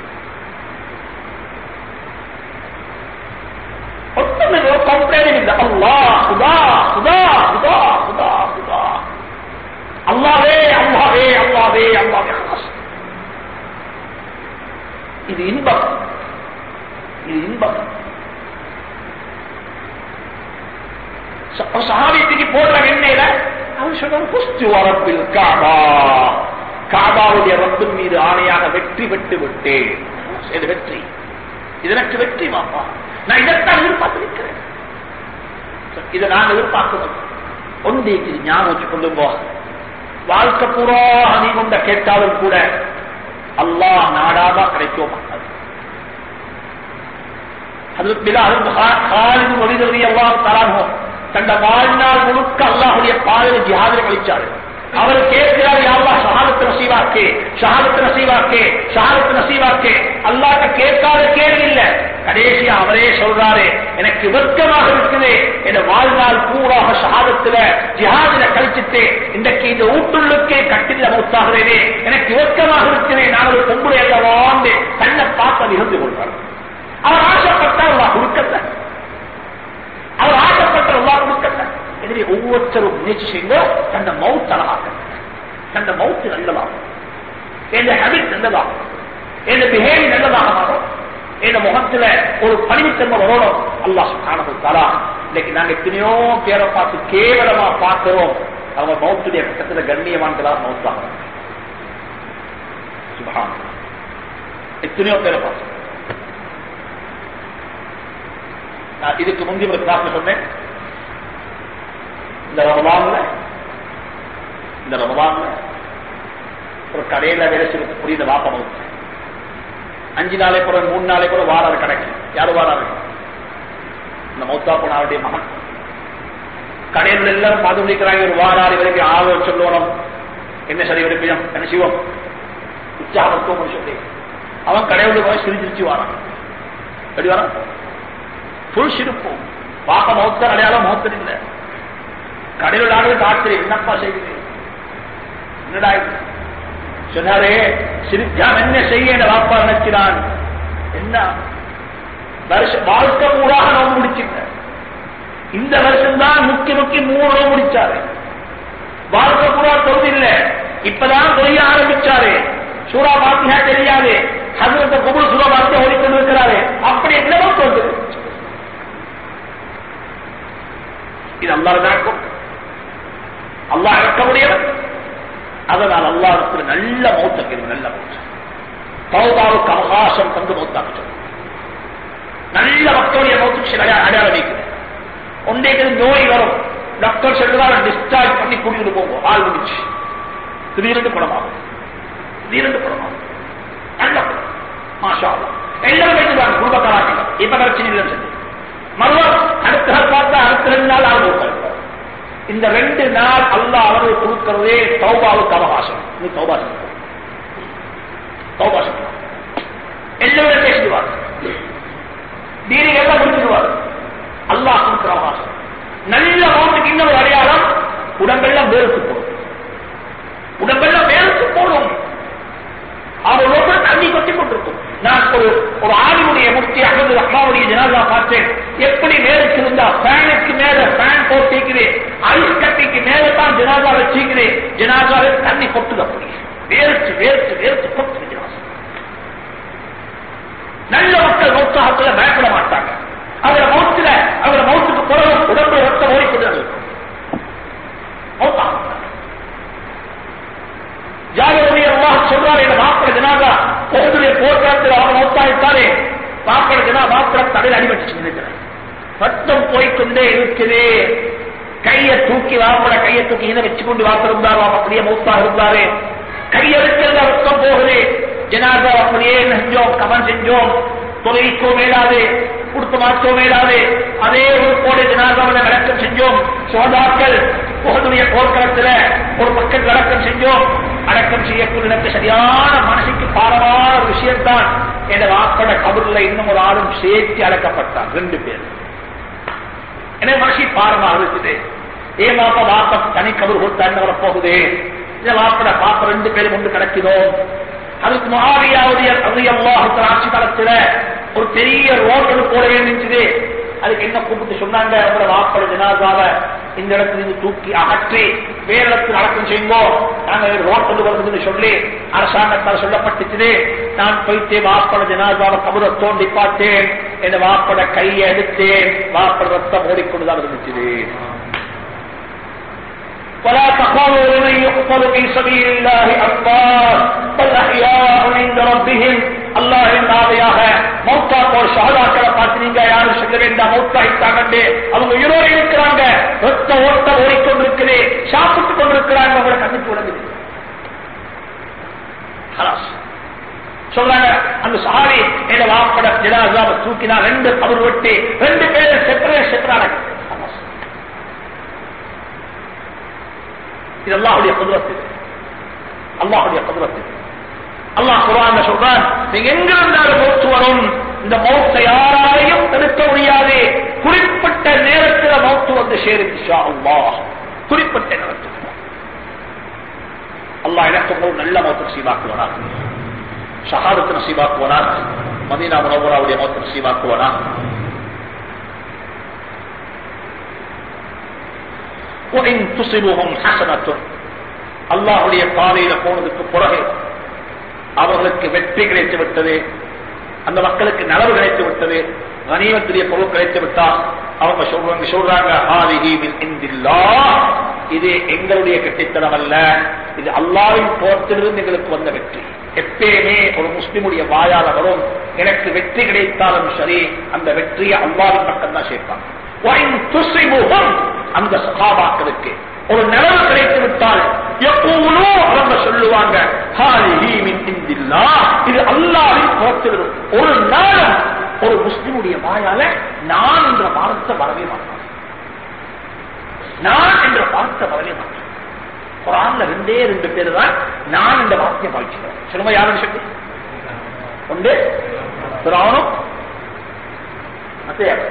கம்ப்ளைண்ட் இல்லை அல்லா சுதா சுதா சுதா சுதா சுதா அல்லாவே அல்லாவே அல்லாவே அல்லாவே இது இன்பம் இது இன்பம் சகாபியத்துக்கு போடுற எண்ணெயில அவன் சொன்னான் புஸ்து வரப்பில் காபா காபாவுடைய ரப்பின் மீது ஆணையாக வெற்றி பெற்று விட்டேன் இது வெற்றி இது எனக்கு வெற்றி மாப்பா நான் இதைத்தான் எதிர்பார்த்திருக்கிறேன் இதை நான் எதிர்பார்க்கிறோம் ஒன்றைக்கு ஞாபகம் வச்சு கொண்டு போ வாழ்க்கை பூரா நீ கொண்ட கேட்டாலும் கூட அல்லாஹ் நாடாதான் கிடைக்க மாட்டாது தந்த வாழ்நாள் முழுக்க அல்லாஹுடைய பாதையை ஜிஹாதில் கழிச்சாரு அவர் கேட்கிறார் யாவா ஷஹாதத்து நசீவாக்கே ஷஹாதத்து நசீவாக்கே ஷஹாதத்து நசீவாக்கே அல்லாட்ட கேட்காத கேள்வி இல்ல கடைசியா அவரே சொல்றாரு எனக்கு வெட்கமாக இருக்குது என் வாழ்நாள் பூராக ஷஹாதத்துல ஜிஹாதில கழிச்சுட்டு இன்றைக்கு இந்த ஊட்டுள்ளுக்கே கட்டில மௌத்தாகிறேனே எனக்கு வெட்கமாக இருக்கிறேன் நான் ஒரு பொம்பளை அல்லவாண்டு கண்ணை பார்த்து நிகழ்ந்து கொள்வார் அவர் ஆசைப்பட்டார் அல்லா கொடுக்கல அவர் ஆசைப்பட்டார் அல்லா கொடுக்கல எனவே ஒவ்வொருத்தரும் முயற்சி செய்யுங்க தந்த மவுத் அழகாக தந்த மவுத்து நல்லதாகும் எந்த ஹேபிட் நல்லதாகும் எந்த பிஹேவியர் நல்லதாக மாறும் எந்த முகத்துல ஒரு பணித்தன்மை வரணும் அல்லாஹ் சுப்ஹானஹு தஆலா இன்னைக்கு நாங்க எத்தனையோ பேரை பார்த்து கேவலமா பார்க்கிறோம் அவங்க மௌத்துடைய பக்கத்துல கண்ணியவான்களா மௌத்தாங்க சுபஹான் எத்தனையோ பேரை பார்த்து நான் இதுக்கு முந்தைய ஒரு கிளாஸ்ல சொன்னேன் இந்த ரமலான்ல இந்த ரமலான்ல ஒரு கடையில வேலை செய்ய புரியுத வாப்ப மௌத்து அஞ்சு நாளை கூட மூணு நாளை கூட வாராரு கடைக்கு யாரு வாராரு இந்த மௌத்தா போன அவருடைய மகன் கடையில் எல்லாரும் பார்த்து முடிக்கிறாங்க ஒரு வாராறு வரைக்கும் ஆளோ சொல்லணும் என்ன சரி வரைக்கும் என்ன சிவம் உற்சாகத்துவம் சொல்லி அவன் கடையுள்ள போய் சிரிச்சிருச்சு வாரான் எப்படி வரான் புல் சிரிப்போம் பார்க்க மௌத்த அடையாளம் மௌத்தர் இல்லை கடையில் ஆளுங்க காத்து என்னப்பா செய்கிறேன் என்னடா இது? சொன்னாரே சிரிக்காம என்ன செய்ய என்ற வாப்பா நினைக்கிறான் என்ன வருஷம் வாழ்க்கை மூடாக நோம்பு முடிச்சுங்க இந்த வருஷம் தான் முக்கி முக்கி மூணு நோம்பு முடிச்சாரு வாழ்க்கை பூரா தொழுது இல்ல இப்பதான் தொழிய ஆரம்பிச்சாரு சூறா பாத்தியா தெரியாது ஹசரத்த குபுல் சூறா பாத்தியா ஓடிக்கொண்டிருக்கிறாரு அப்படி என்னவோ தோன்றுது இது அல்லாஹ் நடக்கும் அல்லாஹ் இறக்க முடியவன் அதனால் அல்லாஹ் நல்ல மௌத்தம் நல்ல மௌத்தம் தௌபாவுக்கு அவகாசம் தந்து மௌத்தாக்க சொல்லும் நல்ல மக்களுடைய மௌத்துக்கு சில அடையா- அடையாளம் வைக்குது ஒன்றைக்கு நோய் வரும் டாக்டர் சொல்லுவாங்க டிஸ்சார்ஜ் பண்ணி கூட்டிட்டு போவோம் ஆள் முடிச்சு திடீரென்று குணமாகும் திடீரென்று குணமாகும் நல்ல குணம் மாஷா அல்லாஹ். எல்லாரும் வைத்துவாங்க குடும்பக்காராங்க இப்ப பிரச்சனை இல்லைன்னு சொல்லி மறுவார் அடுத்த நாள் பார்த்தா அடுத்த ரெண்டு நாள் ஆள் கொடுத்தாரு இந்த ரெண்டு நாள் அல்லாஹ் அவர்கள் கொடுக்கிறதே தௌபாவுக்கு அவகாசம் நீ தௌபா செய்ய தௌபா செய்ய எல்லாரும் பேசிடுவார் தீனிகள் எல்லாம் முடிச்சிடுவார் அல்லாஹ் கொடுக்கிற அவகாசம் நல்ல மௌத்துக்கு இன்னொரு அடையாளம் உடம்பெல்லாம் வேர்த்து போடும் உடம்பெல்லாம் வேர்த்து போடும் அவர் ரொம்ப தண்ணி கொட்டி கொண்டிருக்கும் நான் ஒரு ஒரு ஆணியுடைய முக்தி அகமது அம்மாவுடைய ஜனாதா பார்த்தேன் எப்படி மேலுக்கு இருந்தா ஃபேனுக்கு மேல ஃபேன் போட்டிக்கிறேன் ஐஸ் கட்டிக்கு மேல தான் ஜனாதா வச்சிக்கிறேன் ஜனாதாவை தண்ணி கொட்டுது அப்படி வேர்த்து வேர்த்து வேர்த்து கொட்டுது ஜனாதா நல்ல மக்கள் மௌத்தாகத்துல பயப்பட மாட்டாங்க அவர மௌத்துல அவர மௌத்துக்கு பிறகு உடம்பு ரத்தம் ஓடிக்கொண்டு மௌத்தாக மாட்டாங்க ஜாகிரதைய அல்லாஹ் சொல்றாரு இந்த மாப்பிள ஜனாதா போதுடைய போர்க்களத்தில் அவர் மௌத்தாயிட்டாரே மாப்பிள ஜனா மாப்பிள தலையில் அடிபட்டு நினைக்கிறேன் ரத்தம் போய்க்கொண்டே இருக்குது கையை தூக்கி வாப்பட கையை தூக்கி இதை வச்சு கொண்டு வாப்பிருந்தாரோ அப்படியே மௌத்தா இருந்தாரு கையெழுத்தில் ரத்தம் போகுது ஜனாதா அப்படியே செஞ்சோம் கவன் செஞ்சோம் தொலைக்கோ மேலாது கொடுத்து மாற்றோ மேலாது அதே ஒரு கோடை ஜனாதாவில விளக்கம் செஞ்சோம் சோதாக்கள் போகக்கூடிய போர்க்களத்துல ஒரு பக்கம் விளக்கம் செஞ்சோம் அடக்கம் செய்யக்கூடிய எனக்கு சரியான மனசுக்கு பாரமான ஒரு விஷயம்தான் என் வாப்பட கபூர்ல இன்னும் ஒரு ஆளும் சேர்த்து அடக்கப்பட்டான் ரெண்டு பேர் எனக்கு மனசு பாரமாக இருக்குது ஏன் வாப்பா வாப்பா தனி கபூர் கொடுத்தா வர போகுது இந்த வாப்பட பாப்ப ரெண்டு பேரும் ஒன்று கிடக்கிறோம் அதுக்கு மகாவியாவுடைய அல்லாஹுக்கு ஆட்சி காலத்துல ஒரு பெரிய ரோட்டடு போட வேண்டியது அதுக்கு என்ன கூப்பிட்டு சொன்னாங்க உங்களை வாப்பட ஜனாதாவ இந்த இடத்துல இருந்து தூக்கி அகற்றி வேற இடத்துல அடக்கம் செய்யுங்கோ நாங்க ரோட்டடு வருதுன்னு சொல்லி அரசாங்கத்தால் சொல்லப்பட்டுச்சு நான் போயிட்டு வாப்பட ஜனாதாவ கபுர தோண்டி பார்த்தேன் என் வாப்பட கையை எடுத்தேன் வாப்பட ரத்தம் ஓடிக்கொண்டுதான் இருந்துச்சு ولا تقولوا لمن يقتل في سبيل الله أموات بل أحياء عند ربهم அல்லாஹின் நாவையாக மௌத்தா போல் ஷஹதாக்களை பார்த்து யாரும் சொல்ல வேண்டாம் மௌத்தா இட்டாங்க அவங்க உயிரோடு இருக்கிறாங்க ரத்த ஓட்ட ஓடிக்கொண்டிருக்குது சாப்பிட்டுக் கொண்டிருக்கிறாங்க அவங்களை கண்ணுக்கு உடங்குது ஹலாஸ் சொல்றாங்க அந்த சாரி என்ன வாப்பட ஜனாசாவை தூக்கினா ரெண்டு கபர் வெட்டி ரெண்டு பேரும் செப்பரேட் செப்பராக இது அல்லாஹுடைய குதிரத்து அல்லாஹுடைய குதிரத்து அல்லாஹ் குரான் சொல்றான் நீங்க எங்க இருந்தாலும் மௌத்து வரும் இந்த மௌத்தை யாராலையும் தடுக்க முடியாது குறிப்பிட்ட நேரத்தில் மௌத்து வந்து சேருச்சா அல்லாஹ் குறிப்பிட்ட நேரத்தில் அல்லாஹ் எனக்கு ஒரு நல்ல மௌத்து நசீபாக்குவானார் ஷஹாதத்து நசீபாக்குவானார் மதீனா முனவராவுடைய மௌத்து நசீபாக்குவானார் وإن تصبهم حسنة அல்லாஹுடைய பாதையில போனதுக்கு பிறகு அவர்களுக்கு வெற்றி கிடைத்து விட்டது அந்த மக்களுக்கு நலவு கிடைத்து விட்டது கனிமத்துடைய பொருள் கிடைத்து விட்டா அவங்க சொல்றாங்க சொல்றாங்க "ஹாதிஹி மின் இந்தில்லாஹ்." இது எங்களுடைய கெட்டித்தனம் அல்ல இது அல்லாவின் போர்த்திலிருந்து எங்களுக்கு வந்த வெற்றி எப்பயுமே ஒரு முஸ்லிமுடைய வாயால வரும் எனக்கு வெற்றி கிடைத்தாலும் சரி அந்த வெற்றியை அல்லாவின் பக்கம் தான் சேர்ப்பாங்க وَإِن تُصِبْهُمْ அந்த சகாபாக்களுக்கு ஒரு நிலவு கிடைத்து விட்டால் எப்போவோ அவங்க சொல்லுவாங்க "ஹாதிஹி மின் இந்தில்லாஹ்." இது அல்லாவின் புறத்திலிருந்து ஒரு நாளும் ஒரு முஸ்லிமுடைய வாயால நான் என்ற வார்த்தை வரவே மாட்டான் நான் என்ற வார்த்தை வரவே மாட்டேன் குரான்ல ரெண்டே ரெண்டு பேர் தான் நான் இந்த வார்த்தையை பாய்ச்சுக்கிறேன் சொல்லுங்க யாருன்னு சொல்லி ஒன்று பிரானும் மத்தையா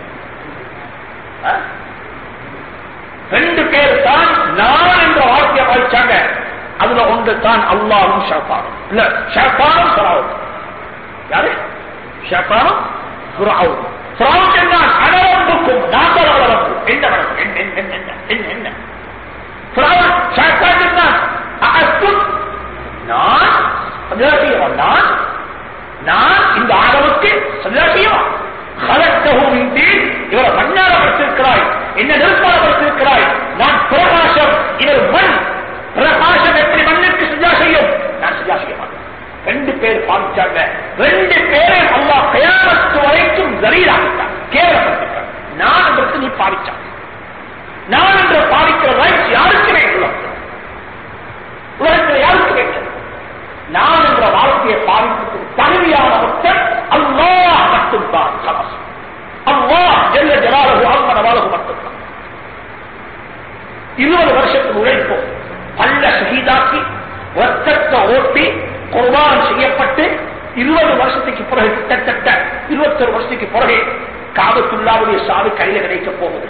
ரெண்டு பேர் தான் நான் என்ற வார்த்தையை பாய்ச்சாங்க அதுல ஒன்று தான் அல்லாவும் ஷர்பானும் இல்ல ஷர்பானும் சராவும் யாரு ஷர்பானும் சுராவும் சுராவும் என்றால் அனவம்புக்கும் நாங்கள் வளர்ப்பு என்ன வளர்ப்பு என்ன என்ன என்ன என்ன என்ன சுராவன் ஷர்பான் என்றால் அஸ்தும் நான் சஜா செய்யவான் நான் நான் இந்த ஆடவுக்கு சஜா செய்யவான் இவரை மண்ணால படுத்திருக்கிறாய் என்ன நெருப்பால படுத்திருக்கிறாய் நான் பிரகாசம் இவர் மண் பிரகாசம் எப்படி மண்ணுக்கு சுஜா செய்யும் நான் சுஜா செய்ய மாட்டேன் ரெண்டு பேர் பாதிச்சாங்க ரெண்டு பேரை அல்லா கயாமத்து வரைக்கும் ஜரீராகிட்டான் கேவலப்படுத்திட்டான் நான் என்றது நீ பாதிச்சான் நான் என்று பாதிக்கிற ரைட்ஸ் யாருக்குமே இல்லை உலகத்தில் யாருக்கு வேண்டும் நான் என்ற வாழ்க்கையை பாதிப்பதற்கு தகுதியான ஒருத்தர் அல்லாஹ் மட்டும்தான் கவசம் அல்லாஹ் ஜெல்ல ஜலாலகு ஆத்மனவாலகு மட்டும்தான் இருபது வருஷத்துக்கு உழைப்போம் பல்ல சகிதாக்கி ரத்தத்தை ஓட்டி குர்பான் செய்யப்பட்டு இருபது வருஷத்துக்கு பிறகு கிட்டத்தட்ட இருபத்தொரு வருஷத்துக்கு பிறகு காபத்துள்ளாவுடைய சாவு கையில கிடைக்க போகுது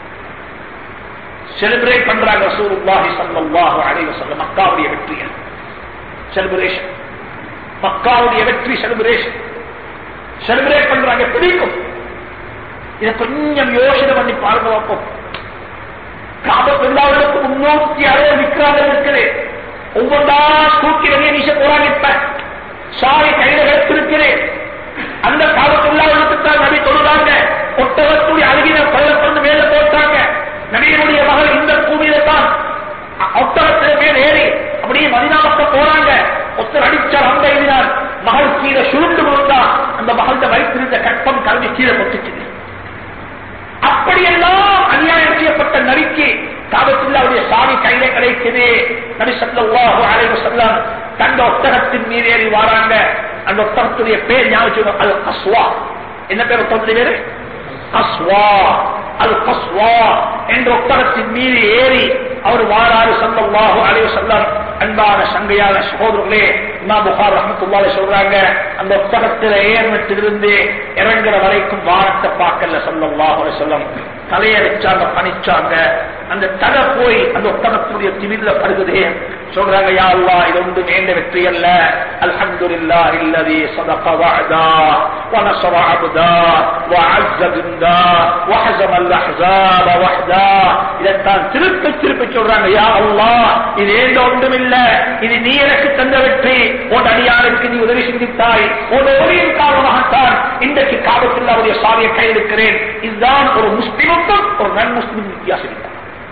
செலிபிரேட் பண்றாங்க ரசூலுல்லாஹி ஸல்லல்லாஹு அலைஹி வஸல்லம் மக்காவுடைய வெற்றியை செலிபிரேஷன் மக்காவுடைய வெற்றி செலிபிரேஷன் செலிபிரேட் பண்றாங்க பிடிக்கும் இதை கொஞ்சம் யோசனை பண்ணி பாருங்க பார்ப்போம் காபத்துள்ளாவுக்கு முன்னூத்தி அறுபது விக்ராமல் இருக்குது ஒவ்வொன்றா தூக்கி வெளியே வீச போறாங்க இப்ப சாலை கையில எடுத்திருக்கிறேன் அந்த காலத்துள்ளாவுக்கு தான் நபி தொழுதாங்க ஒட்டகத்துடைய அருகின பள்ளத்தொண்டு மேல போட்டாங்க நபியினுடைய மகள் இந்த பூமியில தான் ஒட்டகத்தில மேல ஏறி அப்படியே மதினாமத்த போறாங்க ஒருத்தர் அடிச்சார் அந்த எழுதினார் மகள் கீழே சுருண்டு விழுந்தா அந்த மகள்கிட்ட வைத்திருந்த கட்டம் கல்வி கீழே கொட்டுச்சு அப்படியெல்லாம் அநியாயம் செய்யப்பட்ட நரிக்கு காபத்துள்ளாவுடைய சாவி கையில கிடைக்குது நபி சல்லாஹு அலைவ செல்லம் தங்க ஒட்டகத்தின் மீது ஏறி வாராங்க அந்த ஒட்டகத்துடைய பேர் ஞாபகம் அது அஸ்வா என்ன பேர் ஒட்டகத்துடைய பேரு அஸ்வா அது கஸ்வா என்ற ஒட்டகத்தின் மீது ஏறி அவர் வாராறு சல்லாஹு அலைவ செல்லம் அன்பான சங்கையான சகோதரர்களே இமா புகார் ரஹமத்துல்லால சொல்றாங்க அந்த ஒட்டகத்தில ஏர்மத்திலிருந்து இறங்குற வரைக்கும் வாரத்தை பார்க்கல சல்லாஹு அலைஹி வஸல்லம் தலையை வச்சாங்க பணிச்சாங்க அந்த தலை போய் அந்த ஒட்டகத்துடைய திமிர்ல படுகுதே சொல்றாங்க யா அல்லாஹ் இது ஒன்று வேண்ட வெற்றி அல்ல அல்ஹம்துலில்லாஹ் இல்லதி صدق وعدا ونصر عبدا وعز جندا وحزم الاحزاب وحدا இதைத்தான் திருப்பி திருப்பி சொல்றாங்க யா அல்லாஹ் இது ஏண்ட ஒன்றும் இல்ல இது நீ எனக்கு தந்த வெற்றி உன் அடியாருக்கு நீ உதவி சிந்தித்தாய் உன் ஒளியின் காரணமாகத்தான் இன்றைக்கு காபத்தில் அவருடைய சாவியை கையெடுக்கிறேன் இதுதான் ஒரு முஸ்லிமுக்கும் ஒரு நன் முஸ்லிம் வித்தியாசம் இல்லை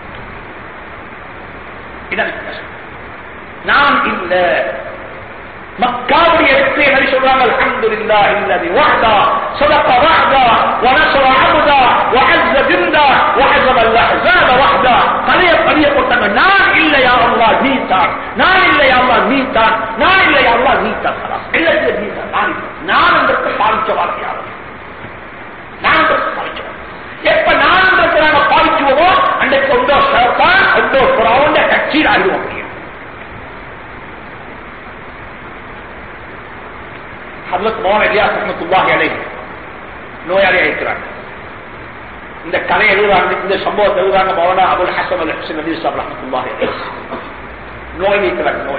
இதான் வித்தியாசம் நான் இல்ல மக்காவுடைய வெற்றியை நபி சொல்றாங்க அல்ஹம்துலில்லாஹ் இல்லதி வஹ்தா صدق وعدا ونصر عبدا وعز جندا وحزم الاحزاب وحدا தலைய பணிய போட்டாங்க நான் இல்ல யா அல்லாஹ் நீ தான் நான் இல்ல யா அல்லாஹ் நீ தான் நான் இல்ல யா அல்லாஹ் நீ தான் خلاص எல்லாத்தையும் நீ தான் நான் இல்லை. நான் என்றது பாதிச்ச வார்த்தையாளர் நான் என்றது பாதிச்ச எப்ப நான் என்றது நாங்க பாதிச்சுவோமோ அன்றைக்கு ஒன்றோ சரத்தான் ஒன்றோ புறாவுண்ட கட்சியில் அறிவோம் முடியும் ஹர்லத் மோகன் எலியாஸ் ரஹமத்துல்லாஹி அலைஹி நோயாளி அழைக்கிறாங்க இந்த கதை எழுதுறாங்க இந்த சம்பவத்தை எழுதுறாங்க மௌலானா அபுல் ஹசன் அல் ஹசன் அலி சாப் ரஹமத்துல்லாஹி அலைஹி நோய் நீக்கிறாங்க நோய்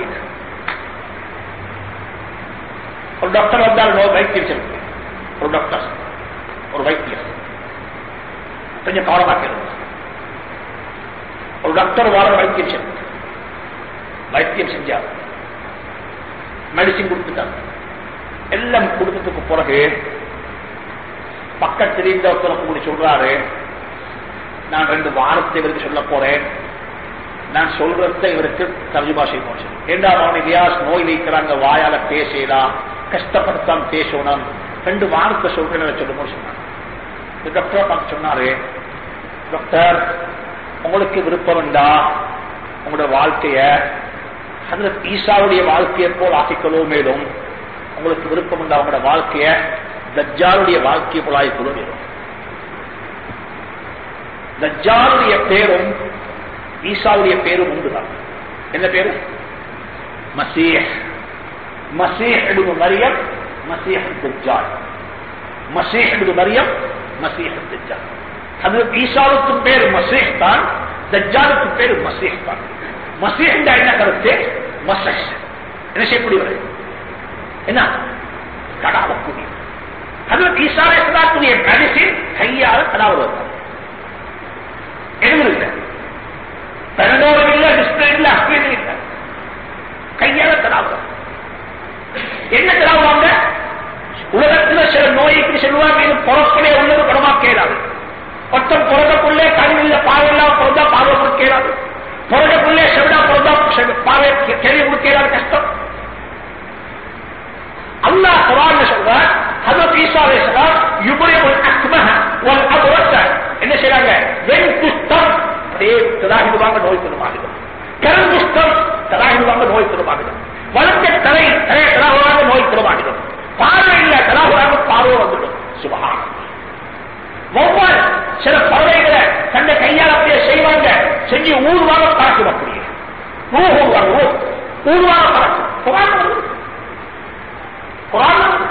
ஒரு டாக்டர் வந்தால் நோய் வைத்தியம் செய்ய ஒரு டாக்டர் ஒரு வைத்தியர் கொஞ்சம் கவனமாக்கிறது ஒரு டாக்டர் வார வைத்தியம் செய்ய வைத்தியம் செஞ்சார் மெடிசின் கொடுத்துட்டாங்க எல்லாம் கொடுத்ததுக்கு பிறகு பக்கத்தில் இருந்த ஒருத்தர் கூடி சொல்றாரு நான் ரெண்டு வாரத்தை இவருக்கு சொல்ல போறேன் நான் சொல்றத இவருக்கு தர்ஜுமா செய்யணும் சொல்லி இரண்டாம் அவனை வியாஸ் நோய் வைக்கிறாங்க வாயால பேசலாம் கஷ்டப்படுத்தான் பேசணும் ரெண்டு வாரத்தை சொல்றேன் சொல்லும்போது சொன்னாங்க இந்த டாக்டர் பார்த்து சொன்னாரு டாக்டர் உங்களுக்கு விருப்பம் உண்டா உங்களோட வாழ்க்கைய அதுல ஈசாவுடைய வாழ்க்கையை போல் ஆக்கிக்கொள்ளோ மேலும் உங்களுக்கு விருப்பம் உண்டா உங்களோட வாழ்க்கைய தஜ்ஜாலுடைய வாழ்க்கையை போல் ஆக்கிக்கொள்ளோ மேலும் தஜ்ஜாலுடைய பேரும் ஈசாவுடைய பேரும் உண்டுதான் என்ன பேரு மசீஹ் மசீஹ் இப்னு மரியம் மசீஹ் தஜ்ஜால் மசீஹ் இப்னு மரியம் மசீஹ் தஜ்ஜால் அது ஈசாவுக்கும் பேர் மசீஹ் தான் தஜ்ஜாலுக்கும் பேர் மசீஹ் தான் மசீஹ் என்ன கருத்து மசஹ் என்ன செய்யக்கூடியவர் என்ன கடாவக்கூடிய அது ஈசா இஸ்லாத்துடைய மெடிசின் கையால கடாவது எதுவும் இல்லை பெருந்தோரம் இல்ல டிஸ்பிளே இல்ல அஸ்கிரீன் இல்ல கையால தராவுங்க என்ன தராவாங்க உலகத்துல சில நோய்க்கு சொல்லுவாங்க இது பொறப்படே உள்ளது படமாக்க இயலாது ஒருத்தன் பிறந்தக்குள்ளே கண் இல்ல பார்வை இல்லாம பிறந்தா பார்வை கொடுக்க இயலாது பிறந்தக்குள்ளே செவிடா பிறந்தா பார்வை கேள்வி கொடுக்க இயலாது கஷ்டம் அல்லாஹ் குரான் சொல்றார் ஹதரத் ஈசா அலைஹிஸ்ஸலாம் யுபரியுல் அக்மஹ வல் அப்ரஸ என்ன செய்றாங்க வெண் குஷ்டம் அப்படியே தலாகிடுவாங்க நோய் தருமாகிடும் கருங்குஷ்டம் தலாகிடுவாங்க நோய் தருமாகிடும் வளர்ந்த தலை தலை தலாகுவாங்க நோய் தருமாகிடும் பார்வை இல்ல தலாகுவாங்க பார்வை வந்துடும் சுபகான ஒவ்வொரு சில பறவைகளை தன்னை கையால் அப்படியே செய்வாங்க செஞ்சு ஊர்வாக பறக்கும் அப்படியே ஊ ஊர்வாங்க ஊ ஊர்வாக பறக்கும் குரான் வருது. குரான் வருது.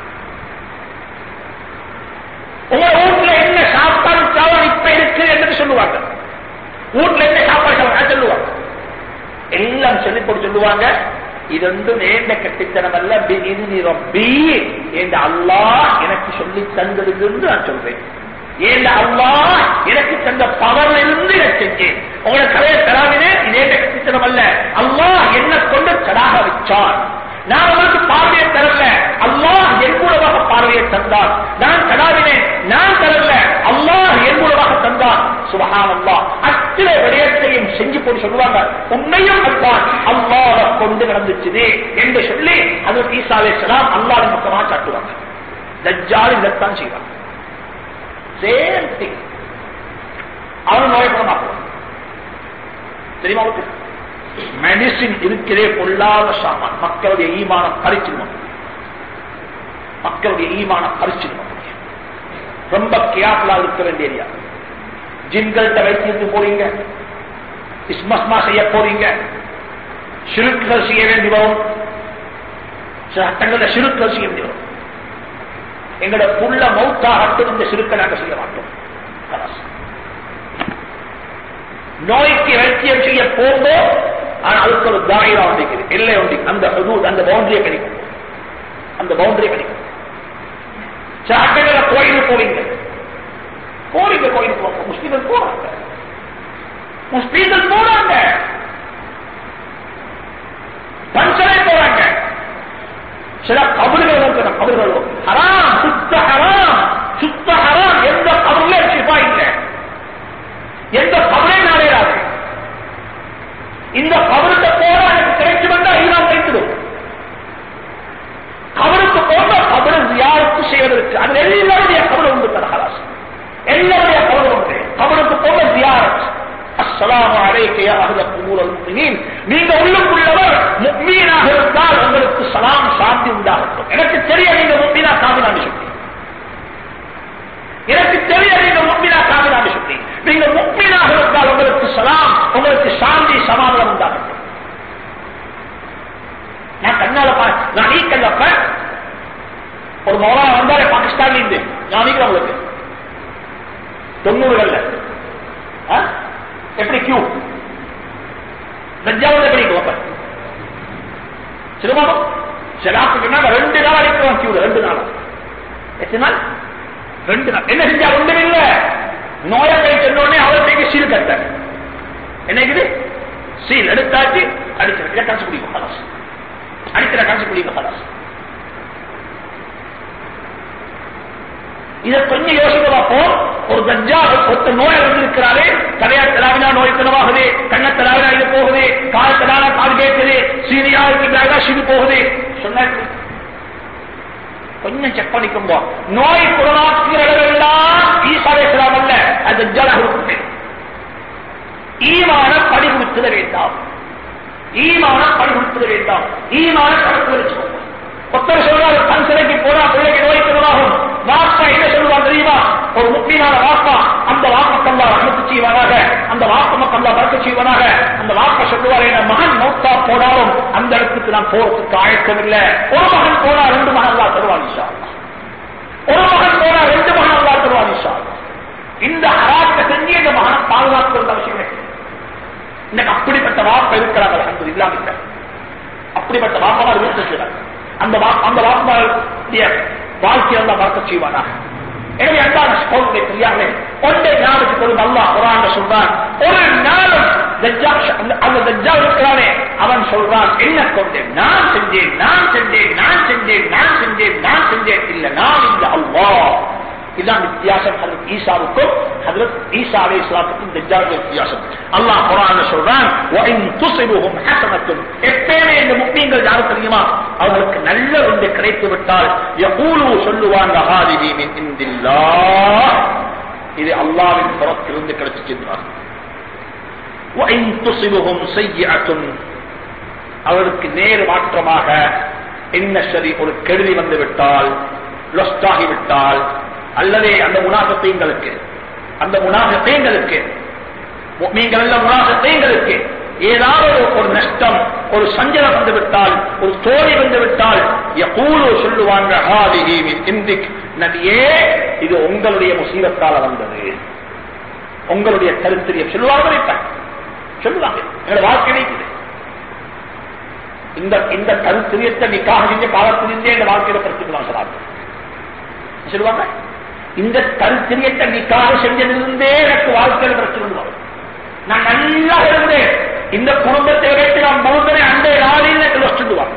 உங்க வீட்டுல என்ன சாப்பாடு சாவம் இப்ப இருக்கு என்று சொல்லுவாங்க வீட்டுல என்ன சாப்பாடு சாவம் சொல்லுவாங்க எல்லாம் சொல்லி போட்டு சொல்லுவாங்க இது வந்து நேர்ந்த கட்டித்தனம் அல்ல இது நீ ரப்பி என்ற அல்லாஹ் எனக்கு சொல்லி தந்ததுன்னு நான் சொல்றேன் ஏன் அல்லாஹ் எனக்கு தந்த பவர்ல இருந்து இதை செஞ்சேன் உங்களை கதையை தராவினே இதே கட்டித்தனம் அல்ல அல்லாஹ் என்ன கொண்டு தடாக வச்சான் நான் அவருக்கு பார்வையை தரல அல்லாஹ் என் மூலமாக பார்வையை தந்தான் நான் தடாவினேன் நான் தரல அல்லாஹ் என் மூலமாக தந்தான் சுபஹான் அல்லாஹ் அத்தனை விடயத்தையும் செஞ்சு போட்டு சொல்லுவாங்க உண்மையும் அல்லாஹ் அல்லாஹ் கொண்டு நடந்துச்சுது என்று சொல்லி அது ஈசாவே சலாம் அல்லாஹ் பக்கமாக காட்டுவாங்க தஜ்ஜால் இதைத்தான் செய்வாங்க சேம் திங் அவன் நோயப்படமாக்குவான் தெரியுமா உங்களுக்கு மெடிசின் இருக்கிறே பொல்லாத சாமான் மக்களுடைய ஈமானம் பறிச்சிருவோம் மக்களுடைய ஈமானம் பறிச்சிருவோம் ரொம்ப கேர்ஃபுல்லா இருக்க வேண்டிய ஏரியா ஜின்கள்கிட்ட வைத்திருந்து போறீங்க இஸ்மஸ்மா செய்ய போறீங்க சிறுக்குகள் செய்ய வேண்டி வரும் சில சட்டங்கள்ல சிறுக்குகள் செய்ய வேண்டி வரும் எங்களோட புள்ள மௌத்தாகட்டும் இந்த சிறுக்கை நாங்கள் செய்ய மாட்டோம் கலாஸ். நோய்க்கு வைத்தியம் செய்ய போகும்போது ஆனா அதுக்கு ஒரு தாயிரா ஒன்றிக்குது எல்லை ஒன்றி அந்த ஹுதூத், அந்த பவுண்டரியை கிடைக்கும் அந்த பவுண்டரியை கிடைக்கும் சாட்டைகளை கோயிலுக்கு போவீங்க போறீங்க கோயிலுக்கு போங்க முஸ்லீம்கள் போறாங்க முஸ்லீம்கள் போறாங்க பஞ்சனை போறாங்க சில கபறுகள் இருக்கிற கபறுகள் ஹராம் சுத்த ஹராம் சுத்த ஹராம் எந்த கபருல சிப்பா இல்லை எந்த கபரே நாளையாது இந்த கபருக்கு போனா எனக்கு கிடைச்சு வந்தா ஈரான் கிடைத்திடும் கபருக்கு போன கபரு யாருக்கு செய்வதற்கு அது எல்லாருடைய கபரு உண்டு தரஹராஸ் எல்லாருடைய கபரு உண்டு கபருக்கு போன ஜியாரத் அஸ்ஸலாமு அலைக்க யா அஹ்ல குபூரல் முஃமினீன் நீங்க உள்ளுக்குள்ளவர் முஃமீனாக இருந்தால் உங்களுக்கு சலாம் சாந்தி உண்டாகட்டும் எனக்கு தெரிய நீங்க முஃமீனா காமினான்னு சொல்லி எனக்கு தெரிய நீங்க முக்மினா காமினான்னு சொல்லி நீங்க முக்மினாக இருந்தால் உங்களுக்கு சலாம் உங்களுக்கு சாந்தி சமாதானம் உண்டாகட்டும் நான் கண்ணால பா நான் நீக்கல்லப்ப ஒரு மௌலா வந்தாலே பாகிஸ்தான்ல இருந்து நான் நீக்கிறேன் உங்களுக்கு தொண்ணூறுகள்ல ஆ? எப்படி கியூ தஞ்சாவூர் எப்படி அப்ப சிறுமானம் சிலாப்புக்குன்னா ரெண்டு நாள் அடிக்கிறோம் கியூல ரெண்டு நாள் எத்தனை நாள் ரெண்டு நாள் என்ன செஞ்சா ஒன்றும் இல்ல நோயை போய் அவருக்கு சீல் கட்ட என்னைக்குது சீல் எடுத்தாச்சு அடிக்கிற இதை கடைசி குடிக்கும் கலாஸ் அடிக்கிற கடைசி குடிக்கும் கலாஸ் இதை கொஞ்சம் யோசிக்க பார்ப்போம் ஒரு தஜ்ஜா ஒருத்த நோய் வந்திருக்கிறாரு தலையா தலாவினா நோய் குணமாகுது கண்ண தலாவினா இது போகுது கால் தலாவினா கால் கேட்குது சீனியா இருக்கிறாங்க சீனி போகுது சொன்ன கொஞ்சம் செக் பண்ணிக்கோங்க நோய் குணமாக்குகிறவர்களெல்லாம் ஈசாவே அல்ல அது ஜலாக இருக்கு ஈமான படி கொடுத்திட வேண்டாம் ஈமான படி கொடுத்திட வேண்டாம் ஈமான கணக்கு வச்சுக்கோங்க ஒருத்தர் சொல்றாரு தன் சிலைக்கு போனா பிள்ளைக்கு நோய் குணமாகும் வாப்பா என்ன சொல்லுவான் தெரியுமா ஒரு முக்கியமான வாப்பா அந்த வாப்பக்கல்லா அனுப்பு செய்வானாக அந்த வாப்ப மக்கள்ளா மறுக்க செய்வானாக அந்த வாப்ப சொல்லுவார் என் மகன் மௌத்தா போனாலும் அந்த இடத்துக்கு நான் போறதுக்கு ஆயத்தம் இல்லை ஒரு மகன் போனா ரெண்டு மகன் அல்லா தருவான் இஷா அல்லாஹ். ஒரு மகன் போனா ரெண்டு மகன் அல்லா தருவான் இஷா அல்லாஹ். இந்த ஹராத்தை செஞ்சு இந்த மகனை பாதுகாக்கிறது அவசியம் இல்லை இன்னைக்கு அப்படிப்பட்ட வாப்ப இருக்கிறாங்க அலமது இல்லாம அப்படிப்பட்ட வாப்பமார் வீட்டிருக்கிறார் அந்த வா- அந்த வாப்பமாருடைய வாழ்க்கையை தான் மறக்க செய்வானா எனவே அன்பான சகோதரரை தெரியாமலே ஒன்றை ஞாபகத்துக்கு கொள்ளும் அல்லா குரான் சொல்றான் ஒரு நாளும் தஜ்ஜா அந்த- அந்த தஜ்ஜா இருக்கிறானே அவன் சொல்றான் என்ன கொண்டேன் நான் செஞ்சேன் நான் செஞ்சேன் நான் செஞ்சேன் நான் செஞ்சேன் நான் செஞ்சேன் இல்ல நான் இல்ல அல்லாஹ் இதான் வித்தியாசம் ஹதரத் ஈசாவுக்கும் ஹதரத் ஈசா அலை இஸ்லாத்துக்கும் தஜ்ஜாலுக்கும் வித்தியாசம் அல்லாஹ் குரான் சொல்றான் وَإِن تُصِبْهُمْ حَسَنَةٌ எப்பயுமே இந்த முக்மீன்கள் யாரு தெரியுமா அவர்களுக்கு நல்ல ஒன்று கிடைத்து விட்டால் யகூலு சொல்லுவாங்க ஹாதிஹி மின் இந்தில்லாஹ் இது அல்லாஹ்வின் புறத்திலிருந்து கிடைச்சிருக்கிறார் وَإِن تُصِبْهُمْ سَيِّئَةٌ அவருக்கு நேர் மாற்றமாக என்ன சரி ஒரு கெடுதி வந்து விட்டால் லொஸ்ட் ஆகிவிட்டால் அல்லது அந்த முனாகத்தைங்களுக்கு அந்த முனாகத்தைங்களுக்கு நீங்கள் எல்லாம் முனாகத்தைங்களுக்கு ஏதாவது ஒரு நஷ்டம் ஒரு சஞ்சலம் வந்து விட்டால் ஒரு தோல்வி வந்து விட்டால் எப்பூலோ சொல்லுவாங்க ஹாதிஹி மின் இந்திக் நபியே இது உங்களுடைய முசீபத்தால வந்தது உங்களுடைய கருத்திரியம் சொல்லுவாங்க இப்ப சொல்லுவாங்க எங்களோட வாழ்க்கை இருக்குது இந்த இந்த கருத்திரியத்தை நிக்காக செஞ்ச காலத்திலிருந்தே இந்த வாழ்க்கையில பிரச்சனை சொல்லாங்க சொல்லுவாங்க இந்த கருத்திரியத்தை நிக்காக செஞ்சதிலிருந்தே எனக்கு வாழ்க்கையில பிரச்சனை வரும் நான் நல்லா இருந்தேன் இந்த குடும்பத்தை வைத்து நான் முழுந்தனை அந்த நாளில் எனக்கு சொல்லுவாங்க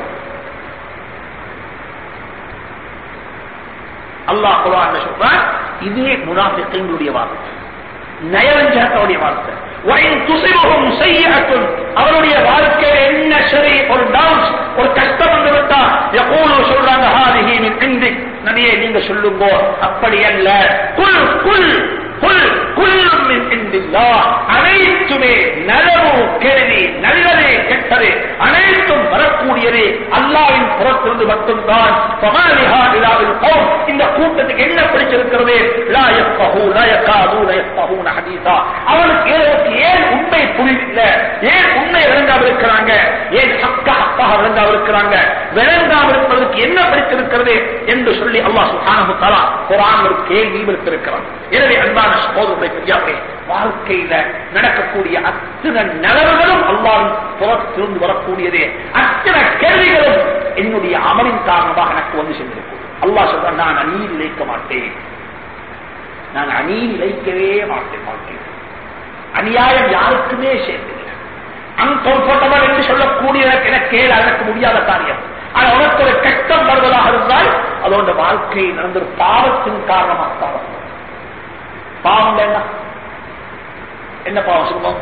அல்லாஹ் குரான் சொல்றான் இதே முனாஃபிகளுடைய வார்த்தை நயவஞ்சகத்தோடைய வார்த்தை وَإِن تُصِبْهُمْ سَيِّئَةٌ அவருடைய வாழ்க்கையில் என்ன சரி ஒரு டவுன்ஸ் ஒரு கஷ்டம் வந்து விட்டா எப்போது சொல்றாங்க ஹாதிஹி மின் இந்திக் நபியே நீங்க சொல்லுங்க அப்படி அல்ல குல் குல் குல் குல்லும் மின் இந்தில்லாஹ் அனைத்துமே நலவு கேள்வி நல்லது கெட்டது அனைத்தும் வரக்கூடியது அல்லாவின் புறத்திலிருந்து மட்டும்தான் ஃபமாலிஹா இலாவில் கௌம் இந்த கூட்டத்துக்கு என்ன பிடிச்சிருக்கிறது லா யஃபஹூ லா யகாது லா யஃபஹூன ஹதீஸா அவனுக்கு ஏதோ ஏன் உண்மை புரியல ஏன் உண்மை விளங்காம இருக்கிறாங்க ஏன் ஹக்க ஹக்காக விளங்காம இருக்கிறாங்க விளங்காம இருப்பதற்கு என்ன பிடித்திருக்கிறது என்று சொல்லி அல்லாஹ் சுப்ஹானஹு தஆலா குர்ஆன் ஒரு கேள்வி இருக்கிறான் எனவே அன்பான சகோதரர்களை பெரியார்களே வாழ்க்கையில நடக்கக்கூடிய அத்தனை நலவுகளும் அல்லாவின் புறத்திலிருந்து வரக்கூடியதே அத்தனை கேள்விகளும் என்னுடைய அமலின் காரணமாக எனக்கு வந்து சென்றிருக்கும் அல்லாஹ் சொல்றான் நான் அநீதி இழைக்க மாட்டேன் நான் அநீதி இழைக்கவே மாட்டேன் வாழ்க்கையில் அநியாயம் யாருக்குமே சேர்ந்ததில்லை அன்கம்ஃபர்டபிள் என்று சொல்லக்கூடிய எனக்கு அதற்கு முடியாத காரியம் ஆனா உனக்கு ஒரு கஷ்டம் வருவதாக இருந்தால் அதோட வாழ்க்கை நடந்த ஒரு பாவத்தின் காரணமாக தான் வரும். பாவம் என்ன என்ன பாவம் சொல்லுவோம்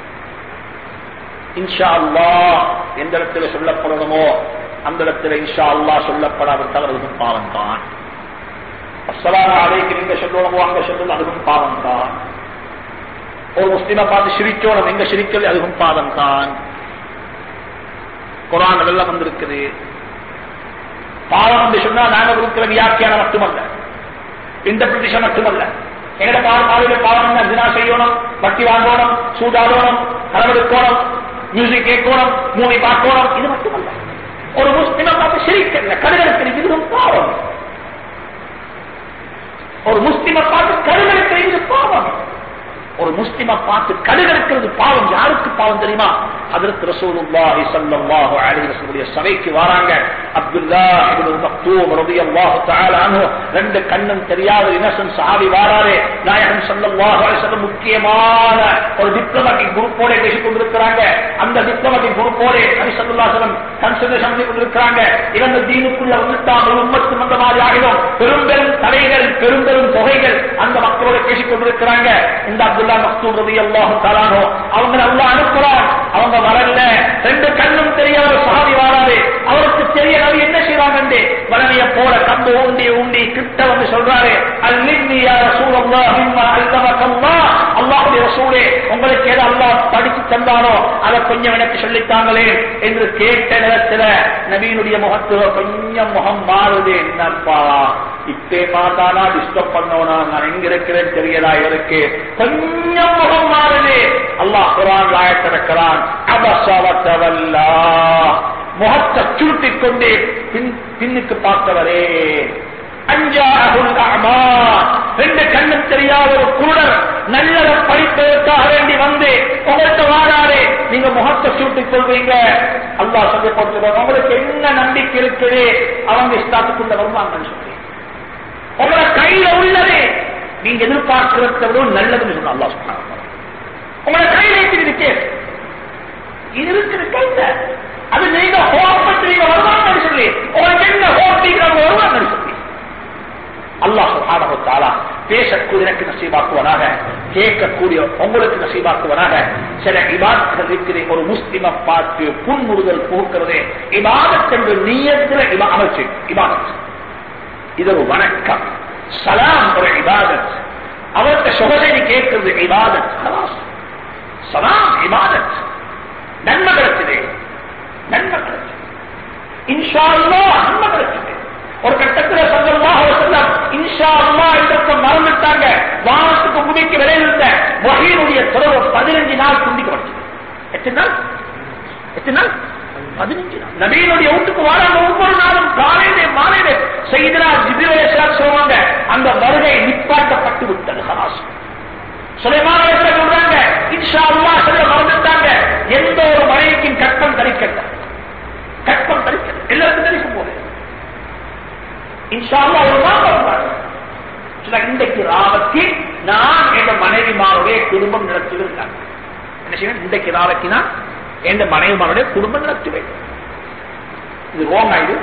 இன்ஷா அல்லாஹ் எந்த இடத்துல சொல்லப்படணுமோ அந்த இடத்துல இன்ஷா அல்லாஹ் சொல்லப்படாவிட்டால் அதுவும் பாவம் தான் அஸ்ஸலாமு அலைக்கும் எங்க சொல்லணுமோ அங்க சொல்லணும் அதுவும் பாவம் தான் ஒரு முஸ்லிமை பார்த்து சிரிக்கணும் எங்க சிரிக்கிறது அதுவும் பாவம் தான் குரான் எல்லாம் வந்திருக்குது பாவம் என்று சொன்னா நாங்க இருக்கிற வியாக்கியானம் மட்டுமல்ல இன்டர்பிரிட்டேஷன் மட்டுமல்ல எங்கட பாவம் பாவையில பாவம் என்ன தினா செய்யணும் பட்டி வாங்கணும் சூதாடணும் களவெடுக்கணும் மியூசிக் கேட்கணும் மூவி பார்க்கணும் இது மட்டுமல்ல ஒரு முஸ்லிமை பார்த்து சிரிக்கல கடுகளுக்கு இதுவும் பாவம் ஒரு முஸ்லிமை பார்த்து கடுகளுக்கு இது பாவம் ஒரு முஸ்லிமை பார்த்து கடுகெடுக்கிறது பாவம் யாருக்கு பாவம் தெரியுமா அதற்கு ரசூலுல்லாஹி ஸல்லல்லாஹு அலைஹி வஸல்லம் சபைக்கு வராங்க அப்துல்லா இப்னு மக்தூம் ரலியல்லாஹு தஆலா அன்ஹு ரெண்டு கண்ணும் தெரியாத இன்னசென்ட் சஹாபி வாராரே நாயகம் ஸல்லல்லாஹு அலைஹி வஸல்லம் முக்கியமான ஒரு டிப்ளமேட்டிக் குரூப்போட பேசிக் கொண்டிருக்கிறாங்க அந்த டிப்ளமேட்டிக் குரூப்போட நபி ஸல்லல்லாஹு அலைஹி வஸல்லம் கன்சல்டேஷன் பண்ணி கொண்டிருக்கிறாங்க இவங்க தீனுக்குள்ள வந்துட்டாங்க உம்மத்து அந்த மாதிரி ஆகிடும் பெரும் பெரும் தடைகள் பெரும் பெரும் தொகைகள் அந்த மக்களோட பேசிக் கொண்டிருக்கிறாங்க இந்த அப்துல்லா மக்தூம் ரலியல்லாஹு தஆலா அன்ஹு அவங்க அல்லாஹ் அனுப்புறான் அவங்க வரல ரெண்டு கண்ணும் தெரியாத சஹாபி வாராரு அவருக்கு தெரிய நபி என்ன செய்வாங்க வளனைய போல கம்பு ஊண்டி ஊண்டி கிட்ட வந்து சொல்றாரு அல்லின்னி யா ரசூலல்லாஹ் மிம்மா அல்லமக்கல்லாஹ் அல்லாஹ்வுடைய ரசூலே உங்களுக்கு ஏதோ அல்லாஹ் படிச்சு தந்தானோ அதை கொஞ்சம் எனக்கு சொல்லித்தாங்களே என்று கேட்ட நேரத்துல நபியினுடைய முகத்துல கொஞ்சம் முகம் மாறுது என்னப்பா இப்பே பார்த்தானா டிஸ்டர்ப் பண்ணோனா நான் எங்க இருக்கிறேன் தெரியலா இவருக்கு கொஞ்சம் முகம் மாறுது அல்லாஹ் குரான் ஆயத்திருக்கிறான் அபசவத்தவல்லா முகத்தை சுருட்டிக் கொண்டே பின் பின்னுக்கு பார்த்தவரே அஞ்சாகுல் அமா ரெண்டு கண்ணும் தெரியாத ஒரு குருடர் நல்லத படிப்பதற்காக வேண்டி வந்து உங்கள்கிட்ட வாடாரே நீங்க முகத்தை சூட்டிக் கொள்வீங்க அல்லாஹ் சொல்லி போட்டுருவாங்க உங்களுக்கு என்ன நம்பிக்கை இருக்குது அவங்க இஷ்டத்துக்குள்ள வருவாங்கன்னு சொல்லி உங்களோட கையில உள்ளது நீங்க எதிர்பார்க்கிறத விட நல்லதுன்னு சொன்ன அல்லாஹ் சொன்னாங்க உங்களோட கையில இருக்கு இது இருக்குது கையில அது நீங்க ஹோப்பட்டு நீங்க வருவாங்கன்னு சொல்லி உங்களுக்கு என்ன ஹோப் நீங்க வருவாங்கன்னு சொல்லி அல்லாஹ் சுப்ஹானஹு தஆலா பேசக்கூடிய எனக்கு நசீபாக்குவனாக கேட்கக்கூடிய உங்களுக்கு நசீபாக்குவனாக சில இபாதத்துகள் இருக்குது ஒரு முஸ்லிமை பார்த்து புன்முறுதல் போக்குறது இபாதத் என்ற நீயத்தில் இபா அமைச்சு இபாதத் இது ஒரு வணக்கம் சலாம் ஒரு இபாதத் அவர்கிட்ட சுகசெய்தி கேட்கிறது இபாதத் ஹலாஸ். சலாம் இபாதத் நன்மை கிடைச்சது நன்மை கிடைச்சது இன்ஷா அல்லாஹ் நன்மை கிடைச்சது ஒரு கட்டத்தில் சங்கமாக செல்லம் இன்ஷா அல்லா என்றத்தை மறந்துட்டாங்க வானத்துக்கு முடிக்க விளைவித்த வகையினுடைய தொடர்பு பதினஞ்சு நாள் துண்டிக்கப்பட்டது எத்தனை நாள் எத்தனை நாள் பதினஞ்சு நாள் நபீனுடைய வீட்டுக்கு வராங்க ஒவ்வொரு நாளும் காலையிலே மாலையிலே செய்தனா ஜிபிரே சொல்லுவாங்க அந்த வருகை நிப்பாட்டப்பட்டு விட்டது ஹராஸ் சுலைமான சொல்றாங்க இன்ஷா அல்லா சொல்ல மறந்துட்டாங்க எந்த ஒரு மனைவிக்கும் கற்பம் தரிக்கல கற்பம் தரிக்கல எல்லாருக்கும் தரிக்கும் போது இன்ஷா அல்லா ஒரு நாள் வருவாங்க சில இன்றைக்கு ராவத்தி நான் என் மனைவிமாருடைய குடும்பம் நடத்துவேன் என்ன செய்வேன் இன்றைக்கு ராவத்தி நான் என் மனைவிமாருடைய குடும்பம் நடத்துவேன் இது ரோங் ஆயிடு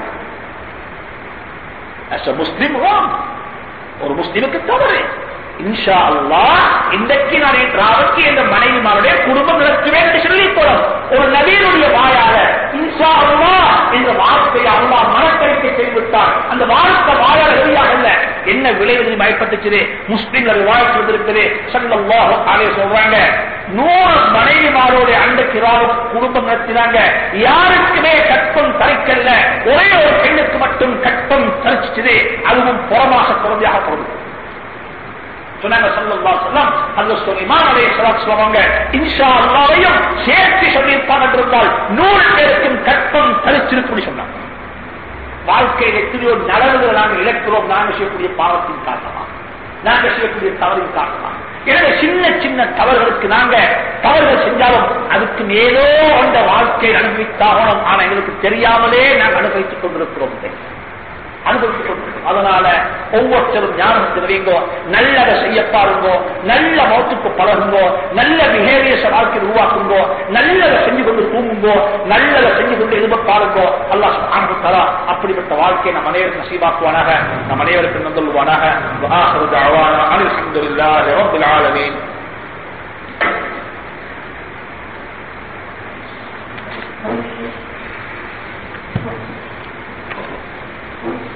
முஸ்லிம் ரோங் ஒரு முஸ்லிமுக்கு தவறு இன்ஷா அல்லா இன்றைக்கு நான் என் ராவத்தி என்ற மனைவிமாருடைய குடும்பம் நடத்துவேன் என்று சொல்லி போறோம் ஒரு நவீனுடைய வாயால இன்ஷா அல்லா என்ற வார்த்தையை அல்லா மனக்கணிக்கை செய்துவிட்டார் அந்த வார்த்தை வாயால் வெளியாக இல்ல என்ன விளைவு பயப்பட்டுச்சு முஸ்லிம்கள் வாழ்க்கை வந்திருக்குது சல்லாஹ் காலைய சொல்றாங்க நூறு மனைவிமாரோட அண்டைக்கு குடும்பம் நடத்தினாங்க யாருக்குமே கற்பம் தரைக்கல்ல ஒரே ஒரு பெண்ணுக்கு மட்டும் கற்பம் தரிச்சிச்சது அதுவும் புறமாக குழந்தையாக போகுது சொன்னாங்க சல்லல்லாஹு அலைஹி வஸல்லம் அந்த சுலைமான் அலைஹிஸ்ஸலாம் சொல்லுவாங்க இன்ஷா அல்லாஹ்வையும் சேர்த்து சொல்லியிருப்பாங்க என்றால் நூறு பேருக்கும் கற்பம் தரிச்சிருக்கும் சொன்னாங்க வாழ்க்கையில் எத்தனையோ நலவுகளை நாங்கள் இழக்கிறோம் நாங்கள் செய்யக்கூடிய பாவத்தின் காரணமா நாங்கள் செய்யக்கூடிய தவறின் காரணமா எனவே சின்ன சின்ன தவறுகளுக்கு நாங்க தவறுகள் செஞ்சாலும் அதுக்கு ஏதோ அந்த வாழ்க்கையை அனுபவித்தாகணும் ஆனா எங்களுக்கு தெரியாமலே நாங்கள் அனுபவித்துக் கொண்டிருக்கிறோம் அனுபவித்துக் கொண்டிருக்கிறோம் அதனால ஒவ்வொருத்தரும் ஞானத்தில் வைங்கோ நல்லதை செய்ய பாருங்கோ நல்ல மௌத்துக்கு பழகுங்கோ நல்ல பிஹேவியர்ஸ் வாழ்க்கையில் உருவாக்குங்கோ நல்லதை செஞ்சு கொண்டு தூங்குங்கோ நல்லதை செஞ்சு கொண்டு எதிர்பாருங்கோ அல்லாஹ் சுப்ஹானஹு வ தஆலா அப்படிப்பட்ட வாழ்க்கையை நம் அனைவருக்கும் நசீபாக்குவானாக நம் அனைவருக்கும் நந்தல்வானாக وآخر دعوانا أن الحمد لله رب العالمين Thank you.